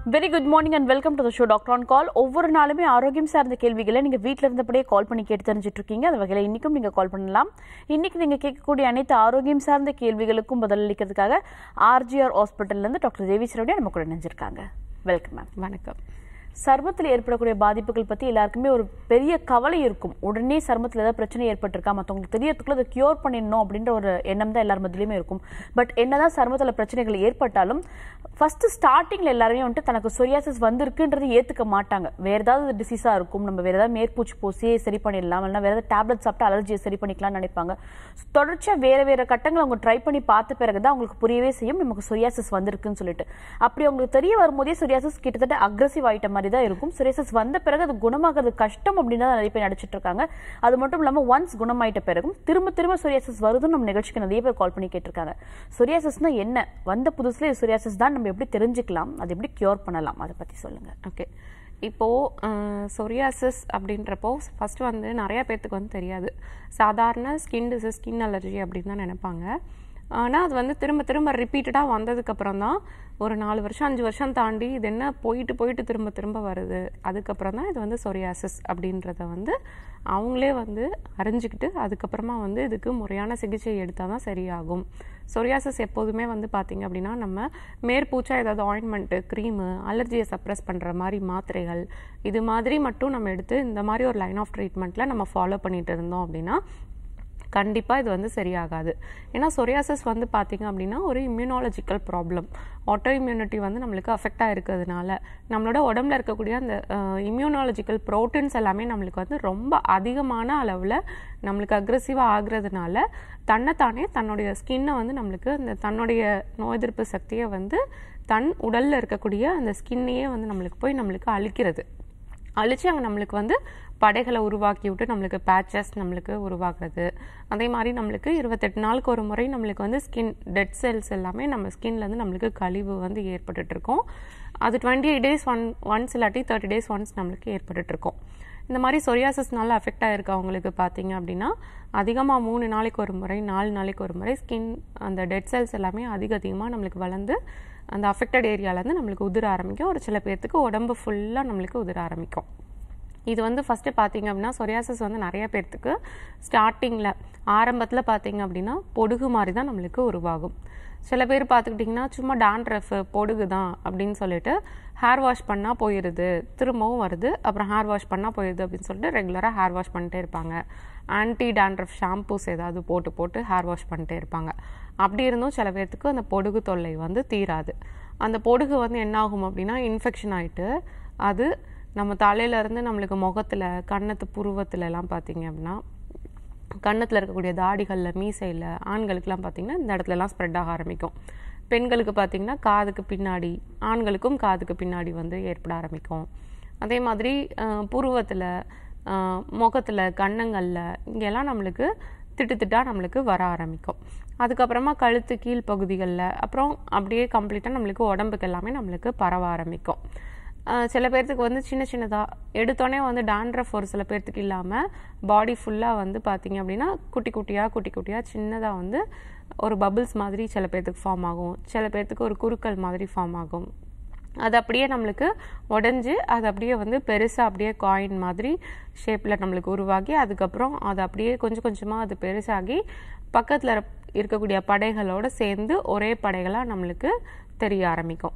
Very good morning and welcome to the show doctor on call ஒவ்வொரு நாளுமே ஆரோக்கியம் சார்ந்த கேள்விகளை நீங்கள் வீட்டில் இருந்தபடியே கால் பண்ணி கேட்டு தெரிஞ்சுட்டு இருக்கீங்க அந்த வகையில் இன்றைக்கும் நீங்கள் கால் பண்ணலாம் இன்னைக்கு நீங்கள் கேட்கக்கூடிய அனைத்து ஆரோக்கியம் சார்ந்த கேள்விகளுக்கும் பதிலளிக்கிறதுக்காக ஆர்ஜிஆர் ஹாஸ்பிட்டல்லேருந்து டாக்டர் தேவி சிரோடியா நம்ம கூட இணைஞ்சிருக்காங்க வெல்கம் மேம் வணக்கம் சர்மத்தில் ஏற்படக்கூடிய பாதிப்புகள் பற்றி எல்லாருக்குமே ஒரு பெரிய கவலை இருக்கும் உடனே சர்மத்தில் ஏதாவது பிரச்சனை ஏற்பட்டிருக்கா மற்றவங்களுக்கு தெரியறதுக்குள்ள அதை கியூர் பண்ணிடணும் அப்படின்ற ஒரு எண்ணம் தான் எல்லார் மத்தியிலுமே இருக்கும் பட் என்னதான் சர்மத்தில் பிரச்சனைகள் ஏற்பட்டாலும் ஃபர்ஸ்ட் ஸ்டார்டிங்ல எல்லாருமே வந்துட்டு தனக்கு சொரியாசிஸ் வந்திருக்குன்றது ஏத்துக்க மாட்டாங்க வேற ஏதாவது டிசீஸா இருக்கும் நம்ம வேற ஏதாவது மேற்பூச்சி பூசியே சரி பண்ணிடலாம் இல்லைன்னா வேற ஏதாவது டேப்லெட் சாப்பிட்டு அலர்ஜியை சரி பண்ணிக்கலாம்னு நினைப்பாங்க தொடர்ச்சியா வேற வேற கட்டங்களை அவங்க ட்ரை பண்ணி பார்த்த பிறகு தான் அவங்களுக்கு புரியவே செய்யும் நமக்கு சொரியாசிஸ் வந்திருக்குன்னு சொல்லிட்டு அப்படி அவங்களுக்கு தெரிய வரும்போதே சொரியாசிஸ் கிட்டத்தட்ட அக்ரஸிவ் ஆயிட்ட மாதிரி தான் இருக்கும் சொரியாசிஸ் வந்த பிறகு அது குணமாகிறது கஷ்டம் அப்படின்னு தான் நிறைய பேர் நடிச்சிட்டு இருக்காங்க அது மட்டும் இல்லாம ஒன்ஸ் குணமாயிட்ட பிறகும் திரும்ப திரும்ப சொரியாசிஸ் வருதுன்னு நம்ம நிகழ்ச்சிக்கு நிறைய பேர் கால் பண்ணி கேட்டிருக்காங்க சொரியாசிஸ்னா என்ன வந்த புதுசுல சொரியாசிஸ் தான் நம்ம எப்படி தெரிஞ்சுக்கலாம் அது எப்படி கியூர் பண்ணலாம் அதை பத்தி சொல்லுங்க ஓகே இப்போ சொரியாசிஸ் அப்படின்றப்போ ஃபர்ஸ்ட் வந்து நிறைய பேர்த்துக்கு வந்து தெரியாது சாதாரண ஸ்கின் டிசீஸ் ஸ்கின் அலர்ஜி அப்படின்னு தான் நினைப்பாங்க ஆனால் அது வந்து திரும்ப திரும்ப ரிப்பீட்டடாக வந்ததுக்கப்புறம் தான் ஒரு நாலு வருஷம் அஞ்சு வருஷம் தாண்டி இது என்ன போயிட்டு போயிட்டு திரும்ப திரும்ப வருது அதுக்கப்புறம் தான் இது வந்து சொரியாசிஸ் அப்படின்றத வந்து அவங்களே வந்து அறிஞ்சிக்கிட்டு அதுக்கப்புறமா வந்து இதுக்கு முறையான சிகிச்சை எடுத்தால் தான் சரியாகும் சொரியாசிஸ் எப்போதுமே வந்து பார்த்தீங்க அப்படின்னா நம்ம மேற்பூச்சா ஏதாவது ஆயின்மெண்ட்டு க்ரீமு அலர்ஜியை சப்ரஸ் பண்ணுற மாதிரி மாத்திரைகள் இது மாதிரி மட்டும் நம்ம எடுத்து இந்த மாதிரி ஒரு லைன் ஆஃப் ட்ரீட்மெண்ட்டில் நம்ம ஃபாலோ பண்ணிட்டு இருந்தோம் அப்படின்னா கண்டிப்பாக இது வந்து சரியாகாது ஏன்னா சொரியாசிஸ் வந்து பார்த்தீங்க அப்படின்னா ஒரு இம்யூனாலஜிக்கல் ப்ராப்ளம் ஆட்டோ இம்யூனிட்டி வந்து நம்மளுக்கு அஃபெக்டாக இருக்கிறதுனால நம்மளோட உடம்புல இருக்கக்கூடிய அந்த இம்யூனாலஜிக்கல் ப்ரோட்டீன்ஸ் எல்லாமே நம்மளுக்கு வந்து ரொம்ப அதிகமான அளவில் நம்மளுக்கு அக்ரெசிவாக ஆகுறதுனால தன்னைத்தானே தன்னுடைய ஸ்கின்னை வந்து நம்மளுக்கு அந்த தன்னுடைய நோய் எதிர்ப்பு சக்தியை வந்து தன் உடலில் இருக்கக்கூடிய அந்த ஸ்கின்னையே வந்து நம்மளுக்கு போய் நம்மளுக்கு அழிக்கிறது அழிச்சு அங்கே நம்மளுக்கு வந்து படைகளை உருவாக்கி விட்டு நம்மளுக்கு பேச்சஸ் நம்மளுக்கு உருவாக்குறது அதே மாதிரி நம்மளுக்கு இருபத்தெட்டு நாளுக்கு ஒரு முறை நம்மளுக்கு வந்து ஸ்கின் டெட் செல்ஸ் எல்லாமே நம்ம ஸ்கின்லேருந்து நம்மளுக்கு கழிவு வந்து ஏற்பட்டுட்டு இருக்கும் அது twenty eight days one once இல்லாட்டி தேர்ட்டி டேஸ் ஒன்ஸ் நம்மளுக்கு ஏற்பட்டுட்டு இருக்கும் இந்த மாதிரி சொரியாசிஸ்னால அஃபெக்ட் ஆகிருக்கவங்களுக்கு பார்த்தீங்க அப்படின்னா அதிகமாக மூணு நாளைக்கு ஒரு முறை நாலு நாளைக்கு ஒரு முறை ஸ்கின் அந்த டெட் செல்ஸ் எல்லாமே அதிக அதிகமாக நம்மளுக்கு வளர்ந்து அந்த அஃபெக்டட் ஏரியாலேருந்து நம்மளுக்கு உதிர ஆரம்பிக்கும் ஒரு சில பேர்த்துக்கு உடம்பு ஃபுல்லாக நம்மளுக்கு உதிர ஆரம்பிக்கும் இது வந்து ஃபஸ்ட்டு பார்த்தீங்க அப்படின்னா சொரியாசிஸ் வந்து நிறைய பேர்த்துக்கு ஸ்டார்டிங்கில் ஆரம்பத்தில் பார்த்தீங்க அப்படின்னா பொடுகு மாதிரி தான் நம்மளுக்கு உருவாகும் சில பேர் பார்த்துக்கிட்டிங்கன்னா சும்மா டாண்ட்ரஃப் பொடுகு தான் அப்படின்னு சொல்லிட்டு ஹேர் வாஷ் பண்ணால் போயிடுது திரும்பவும் வருது அப்புறம் ஹேர் வாஷ் பண்ணால் போயிடுது அப்படின்னு சொல்லிட்டு ரெகுலராக ஹேர் வாஷ் பண்ணிட்டே இருப்பாங்க ஆன்டி டாண்ட்ரஃப் ஷாம்பூஸ் ஏதாவது போட்டு போட்டு ஹேர் வாஷ் பண்ணிட்டே இருப்பாங்க அப்படி இருந்தும் சில பேர்த்துக்கு அந்த பொடுகு தொல்லை வந்து தீராது அந்த பொடுகு வந்து என்ன ஆகும் அப்படின்னா இன்ஃபெக்ஷன் ஆகிட்டு அது நம்ம தலையிலேருந்து நம்மளுக்கு முகத்தில் கன்னத்து புருவத்துல எல்லாம் பார்த்தீங்க அப்படின்னா கன்னத்தில் இருக்கக்கூடிய தாடிகளில் மீசையில் ஆண்களுக்கெல்லாம் பார்த்தீங்கன்னா இந்த இடத்துலலாம் ஸ்ப்ரெட் ஆக ஆரம்பிக்கும் பெண்களுக்கு பார்த்தீங்கன்னா காதுக்கு பின்னாடி ஆண்களுக்கும் காதுக்கு பின்னாடி வந்து ஏற்பட ஆரம்பிக்கும் அதே மாதிரி புருவத்தில் முகத்தில் கன்னங்களில் இங்கெல்லாம் நம்மளுக்கு திட்டு திட்டா நம்மளுக்கு வர ஆரம்பிக்கும் அதுக்கப்புறமா கழுத்து கீழ் பகுதிகளில் அப்புறம் அப்படியே கம்ப்ளீட்டாக நம்மளுக்கு உடம்புக்கு எல்லாமே நம்மளுக்கு பரவ ஆரம்பிக்கும் சில பேர்த்துக்கு வந்து சின்ன சின்னதாக எடுத்தோடனே வந்து டாண்ட்ரஃப் ஒரு சில பேர்த்துக்கு இல்லாமல் பாடி ஃபுல்லாக வந்து பார்த்தீங்க அப்படின்னா குட்டி குட்டியாக குட்டி குட்டியாக சின்னதாக வந்து ஒரு பபிள்ஸ் மாதிரி சில பேர்த்துக்கு ஃபார்ம் ஆகும் சில பேர்த்துக்கு ஒரு குறுக்கல் மாதிரி ஃபார்ம் ஆகும் அது அப்படியே நம்மளுக்கு உடஞ்சி அது அப்படியே வந்து பெருசாக அப்படியே காயின் மாதிரி ஷேப்பில் நம்மளுக்கு உருவாகி அதுக்கப்புறம் அது அப்படியே கொஞ்சம் கொஞ்சமாக அது பெருசாகி பக்கத்தில் இருக்கக்கூடிய படைகளோடு சேர்ந்து ஒரே படைகளாக நம்மளுக்கு தெரிய ஆரம்பிக்கும்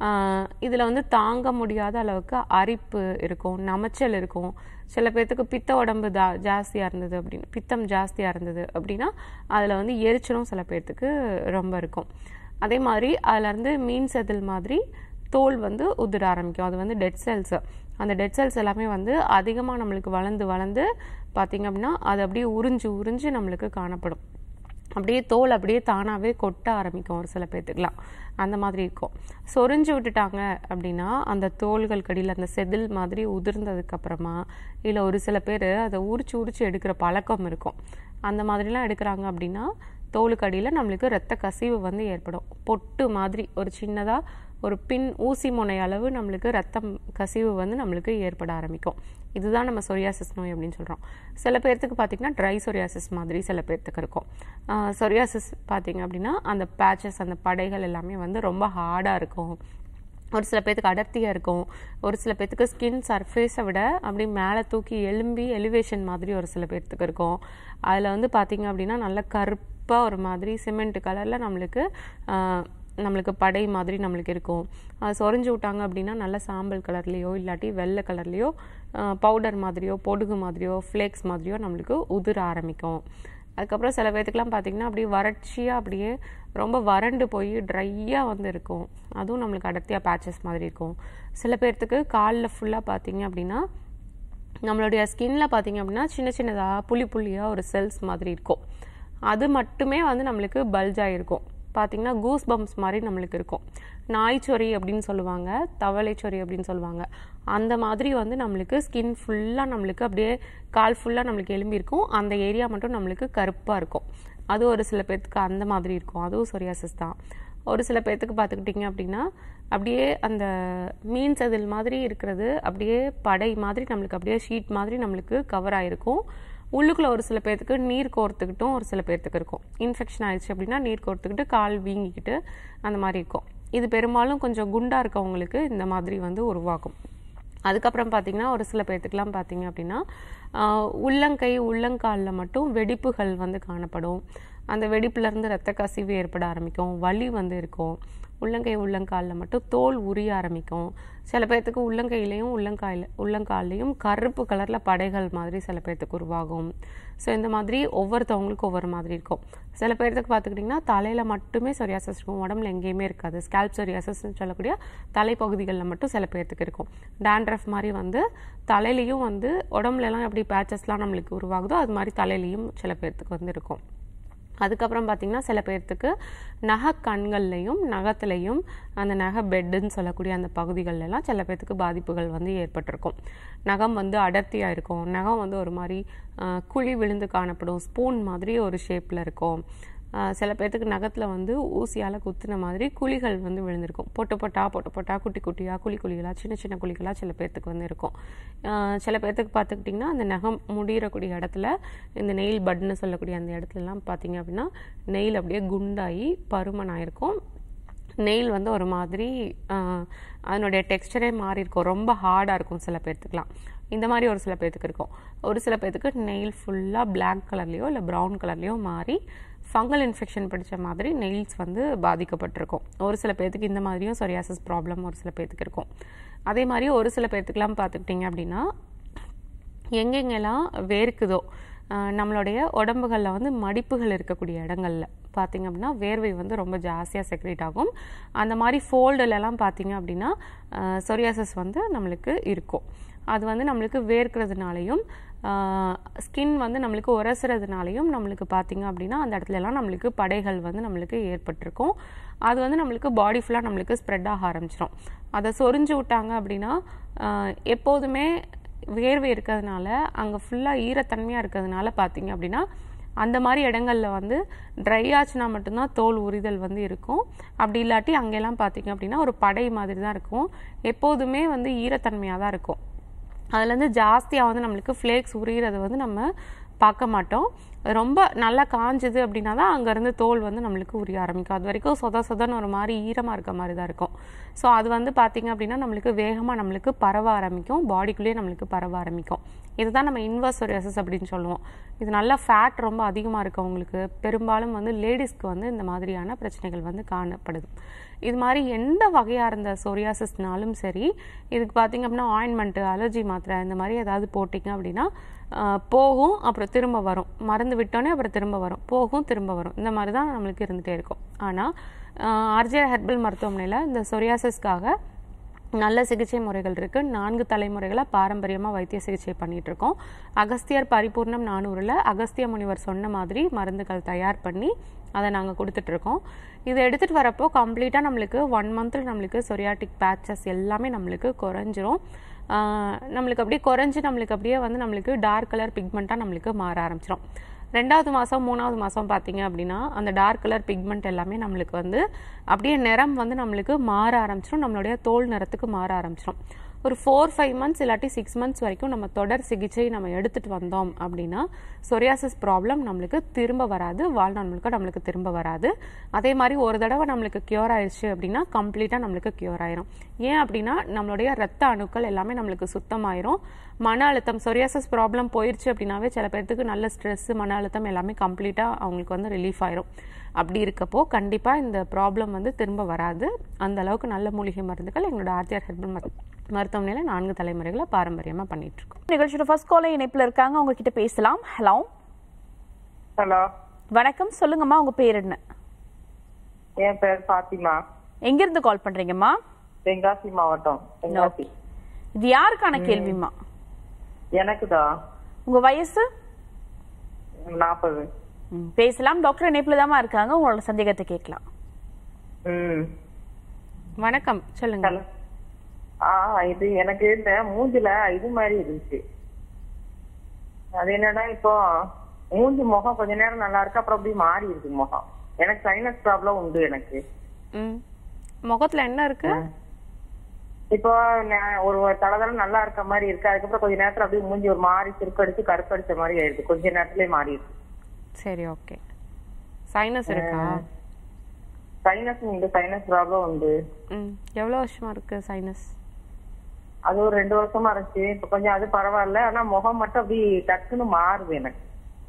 இதில் வந்து தாங்க முடியாத அளவுக்கு அரிப்பு இருக்கும் நமைச்சல் இருக்கும் சில பேர்த்துக்கு பித்த உடம்பு ஜா ஜாஸ்தியாக இருந்தது அப்படின்னு பித்தம் ஜாஸ்தியாக இருந்தது அப்படின்னா அதில் வந்து எரிச்சலும் சில பேர்த்துக்கு ரொம்ப இருக்கும் அதே மாதிரி அதுலேருந்து மீன் செதில் மாதிரி தோல் வந்து உதிர ஆரம்பிக்கும் அது வந்து டெட் செல்ஸ் அந்த டெட் செல்ஸ் எல்லாமே வந்து அதிகமாக நம்மளுக்கு வளர்ந்து வளர்ந்து பார்த்திங்க அப்படின்னா அது அப்படியே உறிஞ்சு உறிஞ்சு நம்மளுக்கு காணப்படும் அப்படியே தோல் அப்படியே தானாகவே கொட்ட ஆரம்பிக்கும் ஒரு சில பேர்த்துக்கெலாம் அந்த மாதிரி இருக்கும் சொரிஞ்சு விட்டுட்டாங்க அப்படின்னா அந்த தோள்கள் கடியில் அந்த செதில் மாதிரி உதிர்ந்ததுக்கப்புறமா இல்லை ஒரு சில பேர் அதை உரிச்சு உரிச்சு எடுக்கிற பழக்கம் இருக்கும் அந்த மாதிரிலாம் எடுக்கிறாங்க அப்படின்னா தோலுக்கடியில் நம்மளுக்கு ரத்த கசிவு வந்து ஏற்படும் பொட்டு மாதிரி ஒரு சின்னதாக ஒரு பின் ஊசி முனை அளவு நம்மளுக்கு ரத்தம் கசிவு வந்து நம்மளுக்கு ஏற்பட ஆரம்பிக்கும் இதுதான் நம்ம சொரியாசிஸ் நோய் அப்படின்னு சொல்கிறோம் சில பேர்த்துக்கு பார்த்திங்கன்னா ட்ரை சொரியாசிஸ் மாதிரி சில பேர்த்துக்கு இருக்கும் சொரியாசிஸ் பார்த்திங்க அப்படின்னா அந்த பேச்சஸ் அந்த படைகள் எல்லாமே வந்து ரொம்ப ஹார்டாக இருக்கும் ஒரு சில பேர்த்துக்கு அடர்த்தியாக இருக்கும் ஒரு சில பேர்த்துக்கு ஸ்கின் சர்ஃபேஸை விட அப்படி மேலே தூக்கி எலும்பி எலிவேஷன் மாதிரி ஒரு சில பேர்த்துக்கு இருக்கும் அதில் வந்து பார்த்தீங்க அப்படின்னா நல்ல கருப்பாக ஒரு மாதிரி சிமெண்ட் கலரில் நம்மளுக்கு ஆஹ், நம்மளுக்கு படை மாதிரி நம்மளுக்கு இருக்கும் அது சொரிஞ்சு விட்டாங்க அப்படின்னா நல்ல சாம்பல் கலர்லேயோ இல்லாட்டி வெள்ளை கலர்லேயோ பவுடர் மாதிரியோ பொடுகு மாதிரியோ ஃப்ளேக்ஸ் மாதிரியோ நம்மளுக்கு உதிர ஆரம்பிக்கும் அதுக்கப்புறம் சில பேர்த்துக்குலாம் பார்த்தீங்கன்னா அப்படியே வறட்சியாக அப்படியே ரொம்ப வறண்டு போய் ட்ரையாக வந்து இருக்கும் அதுவும் நம்மளுக்கு அடர்த்தியாக பேச்சஸ் மாதிரி இருக்கும் சில பேர்த்துக்கு காலில் ஃபுல்லாக பார்த்தீங்க அப்படின்னா நம்மளுடைய ஸ்கின்ல பார்த்தீங்க அப்படின்னா சின்ன சின்னதாக புள்ளி புள்ளியாக ஒரு செல்ஸ் மாதிரி இருக்கும் அது மட்டுமே வந்து நம்மளுக்கு பல்ஜாக இருக்கும் பார்த்தீங்கன்னா கூஸ் பம்ப்ஸ் மாதிரி நம்மளுக்கு இருக்கும் நாய்ச்சொறி அப்படின்னு சொல்லுவாங்க தவளைச்சொறி அப்படின்னு சொல்லுவாங்க அந்த மாதிரி வந்து நம்மளுக்கு ஸ்கின் ஃபுல்லாக நம்மளுக்கு அப்படியே கால் ஃபுல்லாக நம்மளுக்கு எலும்பி இருக்கும் அந்த ஏரியா மட்டும் நம்மளுக்கு கருப்பாக இருக்கும் அது ஒரு சில பேர்த்துக்கு அந்த மாதிரி இருக்கும் அதுவும் சொரியாசிஸ் தான் ஒரு சில பேர்த்துக்கு பார்த்துக்கிட்டிங்க அப்படின்னா அப்படியே அந்த மீன் செதில் மாதிரி இருக்கிறது அப்படியே படை மாதிரி நம்மளுக்கு அப்படியே ஷீட் மாதிரி நம்மளுக்கு கவர் ஆயிருக்கும் உள்ளுக்குள்ள ஒரு சில பேர்த்துக்கு நீர் கோர்த்துக்கிட்டும் ஒரு சில பேர்த்துக்கு இருக்கும் இன்ஃபெக்ஷன் ஆயிடுச்சு அப்படின்னா நீர் கோர்த்துக்கிட்டு கால் வீங்கிக்கிட்டு அந்த மாதிரி இருக்கும் இது பெரும்பாலும் கொஞ்சம் குண்டா இருக்கவங்களுக்கு இந்த மாதிரி வந்து உருவாகும் அதுக்கப்புறம் பார்த்தீங்கன்னா ஒரு சில பேர்த்துக்குலாம் பார்த்தீங்க அப்படின்னா ஆஹ், உள்ளங்கை உள்ளங்காலில் மட்டும் வெடிப்புகள் வந்து காணப்படும் அந்த வெடிப்புலேருந்து ரத்த கசிவு ஏற்பட ஆரம்பிக்கும் வலி வந்து இருக்கும் உள்ளங்கை உள்ளங்காலில் மட்டும் தோல் உரிய ஆரம்பிக்கும் சில பேர்த்துக்கு உள்ளங்கையிலையும் உள்ளங்காயில் உள்ளங்கால்லையும் கருப்பு கலரில் படைகள் மாதிரி சில பேர்த்துக்கு உருவாகும் ஸோ இந்த மாதிரி ஒவ்வொருத்தவங்களுக்கும் ஒவ்வொரு மாதிரி இருக்கும் சில பேர்த்துக்கு பார்த்துக்கிட்டிங்கன்னா தலையில் மட்டுமே சொரியாசஸ் இருக்கும் உடம்புல எங்கேயுமே இருக்காது ஸ்கேல்ப் சொரியாசஸ்ன்னு சொல்லக்கூடிய தலைப்பகுதிகளில் மட்டும் சில பேர்த்துக்கு இருக்கும் டேண்ட்ரஃப் மாதிரி வந்து தலையிலையும் வந்து உடம்புலலாம் எப்படி பேச்சஸ்லாம் நம்மளுக்கு உருவாகுதோ அது மாதிரி தலையிலையும் சில பேர்த்துக்கு வந்து இருக்கும் அதுக்கப்புறம் பார்த்தீங்கன்னா சில பேர்த்துக்கு நகை கண்கள்லையும் நகத்துலையும் அந்த நகை பெட்டுன்னு சொல்லக்கூடிய அந்த பகுதிகள்ல எல்லாம் சில பேர்த்துக்கு பாதிப்புகள் வந்து ஏற்பட்டிருக்கும் நகம் வந்து அடர்த்தியாக இருக்கும் நகம் வந்து ஒரு மாதிரி ஆஹ், குழி விழுந்து காணப்படும் ஸ்பூன் மாதிரி ஒரு ஷேப்பில் இருக்கும் ஆஹ், சில பேர்த்துக்கு நகத்தில் வந்து ஊசியால் குத்துன மாதிரி குழிகள் வந்து விழுந்திருக்கும் பொட்டு பொட்டா பொட்டு பொட்டா குட்டி குட்டியாக குழி குழிகளாக சின்ன சின்ன குழிகளாக சில பேர்த்துக்கு வந்து இருக்கும் ஆஹ், சில பேர்த்துக்கு பார்த்துக்கிட்டிங்கன்னா அந்த நகம் முடியக்கூடிய இடத்துல இந்த நெயில் பட்னு சொல்லக்கூடிய அந்த இடத்துலலாம் பார்த்தீங்க அப்படின்னா நெயில் அப்படியே குண்டாகி பருமனாயிருக்கும் நெயில் வந்து ஒரு மாதிரி ஆஹ், அதனுடைய டெக்ஸ்டரே மாறி இருக்கும் ரொம்ப ஹார்டாக இருக்கும் சில பேர்த்துக்குலாம் இந்த மாதிரி ஒரு சில பேர்த்துக்கு இருக்கும் ஒரு சில பேர்த்துக்கு நெயில் ஃபுல்லாக பிளாக் கலர்லேயோ இல்லை ப்ரௌன் கலர்லேயோ மாறி ஃபங்கல் இன்ஃபெக்ஷன் பிடிச்ச மாதிரி நெயில்ஸ் வந்து பாதிக்கப்பட்டிருக்கும் ஒரு சில பேர்த்துக்கு இந்த மாதிரியும் சொரியாசிஸ் ப்ராப்ளம் ஒரு சில பேர்த்துக்கு இருக்கும் அதே மாதிரி ஒரு சில பேர்த்துக்குலாம் பார்த்துக்கிட்டிங்க அப்படின்னா எங்கெங்கெல்லாம் வேர்க்குதோ ஆஹ் நம்மளுடைய உடம்புகளில் வந்து மடிப்புகள் இருக்கக்கூடிய இடங்கள்ல பார்த்தீங்க அப்படின்னா வேர்வை வந்து ரொம்ப ஜாஸ்தியாக செக்ரேட் ஆகும் அந்த மாதிரி ஃபோல்டுலலாம் பார்த்தீங்க அப்படின்னா சொரியாசஸ் வந்து நம்மளுக்கு இருக்கும் அது வந்து நம்மளுக்கு வேர்க்கிறதுனாலையும் ஸ்கின் வந்து நம்மளுக்கு உரசுறதுனாலையும் நம்மளுக்கு பார்த்தீங்க அப்படின்னா அந்த இடத்துல எல்லாம் நம்மளுக்கு படைகள் வந்து நம்மளுக்கு ஏற்பட்டிருக்கும் அது வந்து நம்மளுக்கு பாடி ஃபுல்லாக நம்மளுக்கு ஸ்ப்ரெட் ஆக ஆரம்பிச்சிடும் அதை சொரிஞ்சு விட்டாங்க அப்படின்னா ஆஹ் எப்போதுமே வேர்வை இருக்கிறதுனால அங்கே ஃபுல்லாக ஈரத்தன்மையாக இருக்கிறதுனால பார்த்தீங்க அப்படின்னா அந்த மாதிரி இடங்கள்ல வந்து ட்ரை ஆச்சுன்னா மட்டும்தான் தோல் உரிதல் வந்து இருக்கும் அப்படி இல்லாட்டி அங்கெல்லாம் பார்த்தீங்க அப்படின்னா ஒரு படை மாதிரி தான் இருக்கும் எப்போதுமே வந்து ஈரத்தன்மையாக தான் இருக்கும் அதுலேருந்து ஜாஸ்தியாக வந்து நம்மளுக்கு ஃப்ளேக்ஸ் உரியிறத வந்து நம்ம பார்க்க மாட்டோம் ரொம்ப நல்லா காஞ்சுது அப்படின்னா தான் அங்கேருந்து தோல் வந்து நம்மளுக்கு உரிய ஆரம்பிக்கும் அது வரைக்கும் சொத சொதன்னு ஒரு மாதிரி ஈரமாக இருக்க மாதிரி தான் இருக்கும் ஸோ அது வந்து பார்த்தீங்க அப்படின்னா நம்மளுக்கு வேகமாக நம்மளுக்கு பரவ ஆரம்பிக்கும் பாடிக்குள்ளேயே நம்மளுக்கு பரவ ஆரம்பிக்கும் இதுதான் நம்ம இன்வர்ஸ் சொரியாசிஸ் அப்படின்னு சொல்லுவோம் இது நல்லா ஃபேட் ரொம்ப அதிகமாக இருக்கவங்களுக்கு பெரும்பாலும் வந்து லேடிஸ்க்கு வந்து இந்த மாதிரியான பிரச்சனைகள் வந்து காணப்படுது இது மாதிரி எந்த வகையாக இருந்த சொரியாசிஸ்னாலும் சரி இதுக்கு பார்த்தீங்க அப்படின்னா ஆயின்மெண்ட்டு அலர்ஜி மாத்திரை இந்த மாதிரி ஏதாவது போட்டிங்க அப்படின்னா ஆஹ், போகும் அப்புறம் திரும்ப வரும் மருந்து விட்டோன்னே அப்புறம் திரும்ப வரும் போகும் திரும்ப வரும் இந்த மாதிரி தான் நம்மளுக்கு இருந்துகிட்டே இருக்கும் ஆனால் ஆர்ஜே ஹெர்பல் மருத்துவமனையில் இந்த சொரியாசிஸ்க்காக நல்ல சிகிச்சை முறைகள் இருக்கு நான்கு தலைமுறைகளாக பாரம்பரியமாக வைத்திய சிகிச்சை பண்ணிட்டு இருக்கோம் அகஸ்தியர் பரிபூர்ணம் நானூறில் அகஸ்திய முனிவர் சொன்ன மாதிரி மருந்துகள் தயார் பண்ணி அதை நாங்கள் கொடுத்துட்டு இருக்கோம் இதை எடுத்துட்டு வரப்போ கம்ப்ளீட்டாக நம்மளுக்கு ஒன் மந்த்தில் நம்மளுக்கு சொரியாட்டிக் பேச்சஸ் எல்லாமே நம்மளுக்கு குறைஞ்சிரும் ஆஹ் நம்மளுக்கு அப்படியே குறைஞ்சு நம்மளுக்கு அப்படியே வந்து நம்மளுக்கு டார்க் கலர் பிக்மெண்ட்டாக நம்மளுக்கு மாற ஆரம்பிச்சிடும் ரெண்டாவது மாதம் மூணாவது மாதம் பார்த்தீங்க அப்படின்னா அந்த டார்க் கலர் பிக்மெண்ட் எல்லாமே நம்மளுக்கு வந்து அப்படியே நிறம் வந்து நம்மளுக்கு மாற ஆரம்பிச்சிடும் நம்மளுடைய தோல் நிறத்துக்கு மாற ஆரம்பிச்சிடும் ஒரு ஃபோர் ஃபைவ் மந்த்ஸ் இல்லாட்டி சிக்ஸ் மந்த்ஸ் வரைக்கும் நம்ம தொடர் சிகிச்சை நம்ம எடுத்துட்டு வந்தோம் அப்படின்னா சொரியாசிஸ் ப்ராப்ளம் நம்மளுக்கு திரும்ப வராது வாழ்நாள் முழுக்க நம்மளுக்கு திரும்ப வராது அதே மாதிரி ஒரு தடவை நம்மளுக்கு கியூர் ஆயிடுச்சு அப்படின்னா கம்ப்ளீட்டாக நம்மளுக்கு கியூர் ஆயிரும் ஏன் அப்படின்னா நம்மளுடைய ரத்த அணுக்கள் எல்லாமே நம்மளுக்கு சுத்தமாயிரும் மன அழுத்தம் சொரியாசிஸ் ப்ராப்ளம் போயிருச்சு அப்படின்னாவே சில பேர்த்துக்கு நல்ல ஸ்ட்ரெஸ் மன அழுத்தம் எல்லாமே கம்ப்ளீட்டாக அவங்களுக்கு வந்து ரிலீஃப் ஆயிரும் அப்படி இருக்கப்போ கண்டிப்பாக இந்த ப்ராப்ளம் வந்து திரும்ப வராது அந்த அளவுக்கு நல்ல மூலிகை மருந்துகள் எங்களோட ஆர்டிஆர் ஹெர்பல் மரு மருத்துவமனையில் நான்கு தலைமுறைகளை பாரம்பரியமாக பண்ணிட்டு இருக்கோம் நிகழ்ச்சியோட ஃபர்ஸ்ட் காலை இணைப்புல இருக்காங்க அவங்க கிட்ட பேசலாம் ஹலோ ஹலோ வணக்கம் சொல்லுங்கம்மா உங்க பேர் என்ன என் பேர் பாத்திமா எங்க இருந்து கால் பண்றீங்கம்மா தென்காசி மாவட்டம் தென்காசி இது யாருக்கான கேள்விம்மா எனக்குதான் உங்க வயசு நாற்பது ம், பேசலாம் டாக்டர் இணைப்புல தாம்மா இருக்காங்க உங்களோட சந்தேகத்தை கேட்கலாம் ம் வணக்கம் சொல்லுங்க ஹலோ ஆ இது எனக்கு இந்த மூஞ்சில இது மாதிரி இருந்துச்சு அது என்னன்னா இப்போ மூஞ்சி முகம் கொஞ்ச நேரம் நல்லா இருக்கு அப்புறம் அப்படியே மாறி இருக்கு முகம் எனக்கு சைனஸ் ப்ராப்ளம் உண்டு எனக்கு ம் முகத்தில் என்ன இருக்கு இப்போ நான் ஒரு தடவை நல்லா இருக்க மாதிரி இருக்கு அதுக்கப்புறம் கொஞ்ச நேரத்துல அப்படியே மூஞ்சி ஒரு மாதிரி சுருக்கடிச்சு கருப்படிச்ச மாதிரி ஆயிடுது கொஞ்ச நேரத்திலே மாறி இருக்கு சரி ஓகே சைனஸ் இருக்கா சைனஸ் உண்டு சைனஸ் ப்ராப்ளம் உண்டு ம் எவ்வளோ வருஷமா இருக்கு சைனஸ் அது ஒரு ரெண்டு வருஷமா இருந்துச்சு இப்ப கொஞ்சம் அது பரவாயில்ல ஆனா முகம் மட்டும் அப்படி டக்குன்னு மாறுது எனக்கு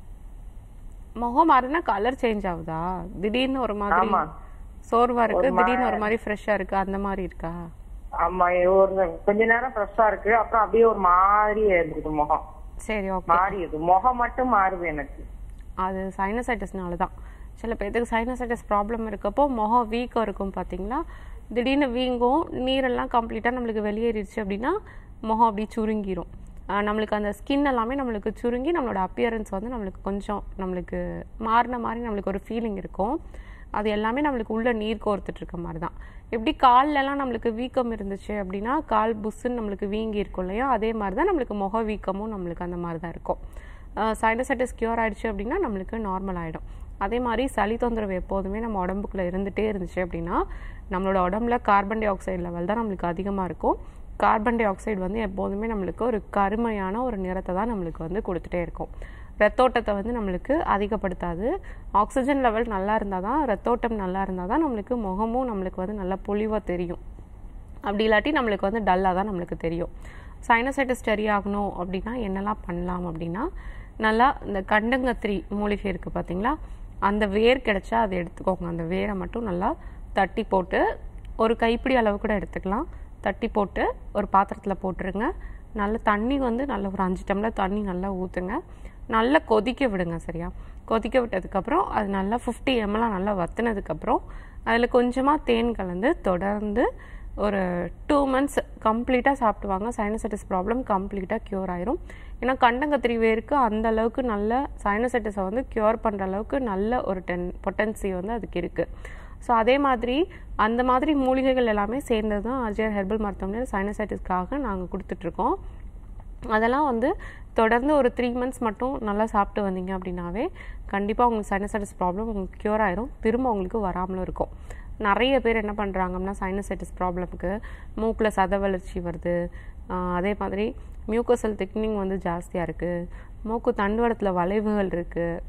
முகம் மாறினா கலர் சேஞ்ச் ஆகுதா திடீர்னு ஒரு மாதிரி ஆமா. சோர்வா இருக்கு ஒரு மா- திடீர்னு ஒரு மாதிரி ஃப்ரெஷ்ஷா இருக்கு அந்த மாதிரி இருக்கா ஆமா ஒரு கொஞ்ச நேரம் ஃப்ரெஷ்ஷா இருக்கு அப்புறம் அப்படியே ஒரு மாதிரி இருந்துருக்கு முகம் சரி ஓகே மாறி இருக்கு முகம் மட்டும் மாறுது எனக்கு அது சைனசைட்டிஸ்னால தான் சில பேர்த்துக்கு சைனசைட்டிஸ் ப்ராப்ளம் இருக்கப்போ முகம் வீக்கம் இருக்கும் பார்த்தீங்களா திடீர்னு வீங்கும் நீரெல்லாம் கம்ப்ளீட்டாக நம்மளுக்கு வெளியேறிடுச்சு அப்படின்னா முகம் அப்படி சுருங்கிரும் ஆஹ் நம்மளுக்கு அந்த ஸ்கின் எல்லாமே நம்மளுக்கு சுருங்கி நம்மளோட அப்பியரன்ஸ் வந்து நம்மளுக்கு கொஞ்சம் நம்மளுக்கு மாறின மாதிரி நம்மளுக்கு ஒரு ஃபீலிங் இருக்கும் அது எல்லாமே நம்மளுக்கு உள்ள நீர் கோர்த்துட்டு இருக்க மாதிரி தான் எப்படி கால்ல எல்லாம் நம்மளுக்கு வீக்கம் இருந்துச்சு அப்படின்னா கால் புஸ்ஸுன்னு நம்மளுக்கு வீங்கி இருக்கும் இல்லையா அதே மாதிரி தான் நம்மளுக்கு முக வீக்கமும் நம்மளுக்கு அந்த மாதிரி தான் இருக்கும் சைனசைட்டிஸ் கியூர் ஆயிடுச்சு அப்படின்னா நம்மளுக்கு நார்மல் ஆகிடும் அதே மாதிரி சளி தொந்தரவு எப்போதுமே நம்ம உடம்புக்குள்ள இருந்துகிட்டே இருந்துச்சு அப்படின்னா நம்மளோட உடம்புல கார்பன் டை ஆக்சைடு லெவல் தான் நம்மளுக்கு அதிகமாக இருக்கும் கார்பன் டை ஆக்சைடு வந்து எப்போதுமே நம்மளுக்கு ஒரு கருமையான ஒரு நிறத்தை தான் நம்மளுக்கு வந்து கொடுத்துட்டே இருக்கும் ரத்தோட்டத்தை வந்து நம்மளுக்கு அதிகப்படுத்தாது ஆக்சிஜன் லெவல் நல்லா இருந்தால் தான் ரத்தோட்டம் நல்லா இருந்தால் தான் நம்மளுக்கு முகமும் நம்மளுக்கு வந்து நல்லா பொலிவாக தெரியும் அப்படி இல்லாட்டி நம்மளுக்கு வந்து டல்லாக தான் நம்மளுக்கு தெரியும் சைனசைட்டிஸ் சரியாகணும் அப்படின்னா என்னெல்லாம் பண்ணலாம் அப்படின்னா நல்லா இந்த கண்டங்கத்திரி மூலிகை இருக்குது பார்த்தீங்களா அந்த வேர் கிடைச்சா அதை எடுத்துக்கோங்க அந்த வேரை மட்டும் நல்லா தட்டி போட்டு ஒரு கைப்பிடி அளவு கூட எடுத்துக்கலாம் தட்டி போட்டு ஒரு பாத்திரத்தில் போட்டுருங்க நல்ல தண்ணி வந்து நல்ல ஒரு அஞ்சு டம்ளர் தண்ணி நல்லா ஊற்றுங்க நல்லா கொதிக்க விடுங்க சரியா கொதிக்க விட்டதுக்கப்புறம் அது நல்லா ஃபிஃப்டி எம்எல்லாம் நல்லா வத்துனதுக்கப்புறம் அதில் கொஞ்சமாக தேன் கலந்து தொடர்ந்து ஒரு டூ மந்த்ஸ் கம்ப்ளீட்டாக சாப்பிடுவாங்க சைனசைட்டிஸ் ப்ராப்ளம் கம்ப்ளீட்டாக க்யூர் ஆயிரும் ஏன்னா கண்டங்கத்திரி வேருக்கு அந்த அளவுக்கு நல்ல சைனசைட்டிஸை வந்து க்யூர் பண்ணுற அளவுக்கு நல்ல ஒரு டென் பொட்டன்சி வந்து அதுக்கு இருக்குது ஸோ அதே மாதிரி அந்த மாதிரி மூலிகைகள் எல்லாமே சேர்ந்தது தான் அஜயர் ஹெர்பல் மருத்துவமனையில் சைனசைட்டிஸ்க்காக நாங்கள் கொடுத்துட்ருக்கோம் அதெல்லாம் வந்து தொடர்ந்து ஒரு த்ரீ மந்த்ஸ் மட்டும் நல்லா சாப்பிட்டு வந்தீங்க அப்படின்னாவே கண்டிப்பாக உங்களுக்கு சைனசைட்டிஸ் ப்ராப்ளம் உங்களுக்கு க்யூர் ஆயிரும் திரும்ப உங்களுக்கு வராமலும் இருக்கும் நிறைய பேர் என்ன பண்ணுறாங்கன்னா சைனசைட்டிஸ் ப்ராப்ளம்க்கு மூக்கில் சத வளர்ச்சி வருது ஆஹ் அதே மாதிரி மியூக்கோசல் திக்னிங் வந்து ஜாஸ்தியாக இருக்குது மூக்கு தண்டுவடத்தில் வளைவுகள் இருக்குது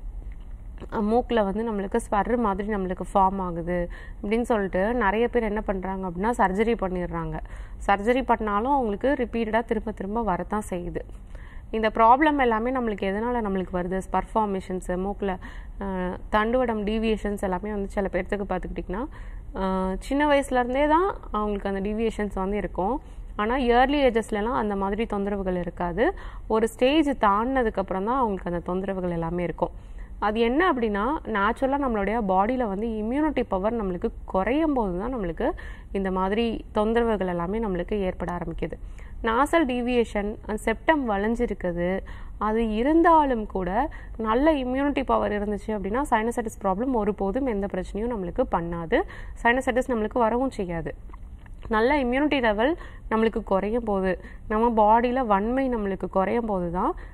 மூக்கில் வந்து நம்மளுக்கு ஸ்வர்ரு மாதிரி நம்மளுக்கு ஃபார்ம் ஆகுது அப்படின்னு சொல்லிட்டு நிறைய பேர் என்ன பண்ணுறாங்க அப்படின்னா சர்ஜரி பண்ணிடுறாங்க சர்ஜரி பண்ணாலும் அவங்களுக்கு ரிப்பீட்டடாக திரும்ப திரும்ப வரத்தான் செய்யுது இந்த ப்ராப்ளம் எல்லாமே நம்மளுக்கு எதனால் நம்மளுக்கு வருது ஸ்பர்ஃபார்மேஷன்ஸு மூக்கில் தண்டுவடம் டீவியேஷன்ஸ் எல்லாமே வந்து சில பேர்த்துக்கு பார்த்துக்கிட்டிங்கன்னா ஆஹ் சின்ன வயசுலேருந்தே தான் அவங்களுக்கு அந்த டீவியேஷன்ஸ் வந்து இருக்கும் ஆனால் இயர்லி ஏஜஸ்லலாம் அந்த மாதிரி தொந்தரவுகள் இருக்காது ஒரு ஸ்டேஜ் தாண்டினதுக்கப்புறம் தான் அவங்களுக்கு அந்த தொந்தரவுகள் எல்லாமே இருக்கும் அது என்ன அப்படின்னா நேச்சுரலாக நம்மளுடைய பாடியில் வந்து இம்யூனிட்டி பவர் நம்மளுக்கு குறையும் போது தான் நம்மளுக்கு இந்த மாதிரி தொந்தரவுகள் எல்லாமே நம்மளுக்கு ஏற்பட ஆரம்பிக்குது நாசல் டீவியேஷன் செப்டம் வளைஞ்சிருக்குது அது இருந்தாலும் கூட நல்ல இம்யூனிட்டி பவர் இருந்துச்சு அப்படின்னா சைனசைட்டிஸ் ப்ராப்ளம் ஒருபோதும் எந்த பிரச்சனையும் நம்மளுக்கு பண்ணாது சைனசைட்டிஸ் நம்மளுக்கு வரவும் செய்யாது நல்ல இம்யூனிட்டி லெவல் நம்மளுக்கு குறையும் போது நம்ம பாடியில் வன்மை நம்மளுக்கு குறையும் போது தான்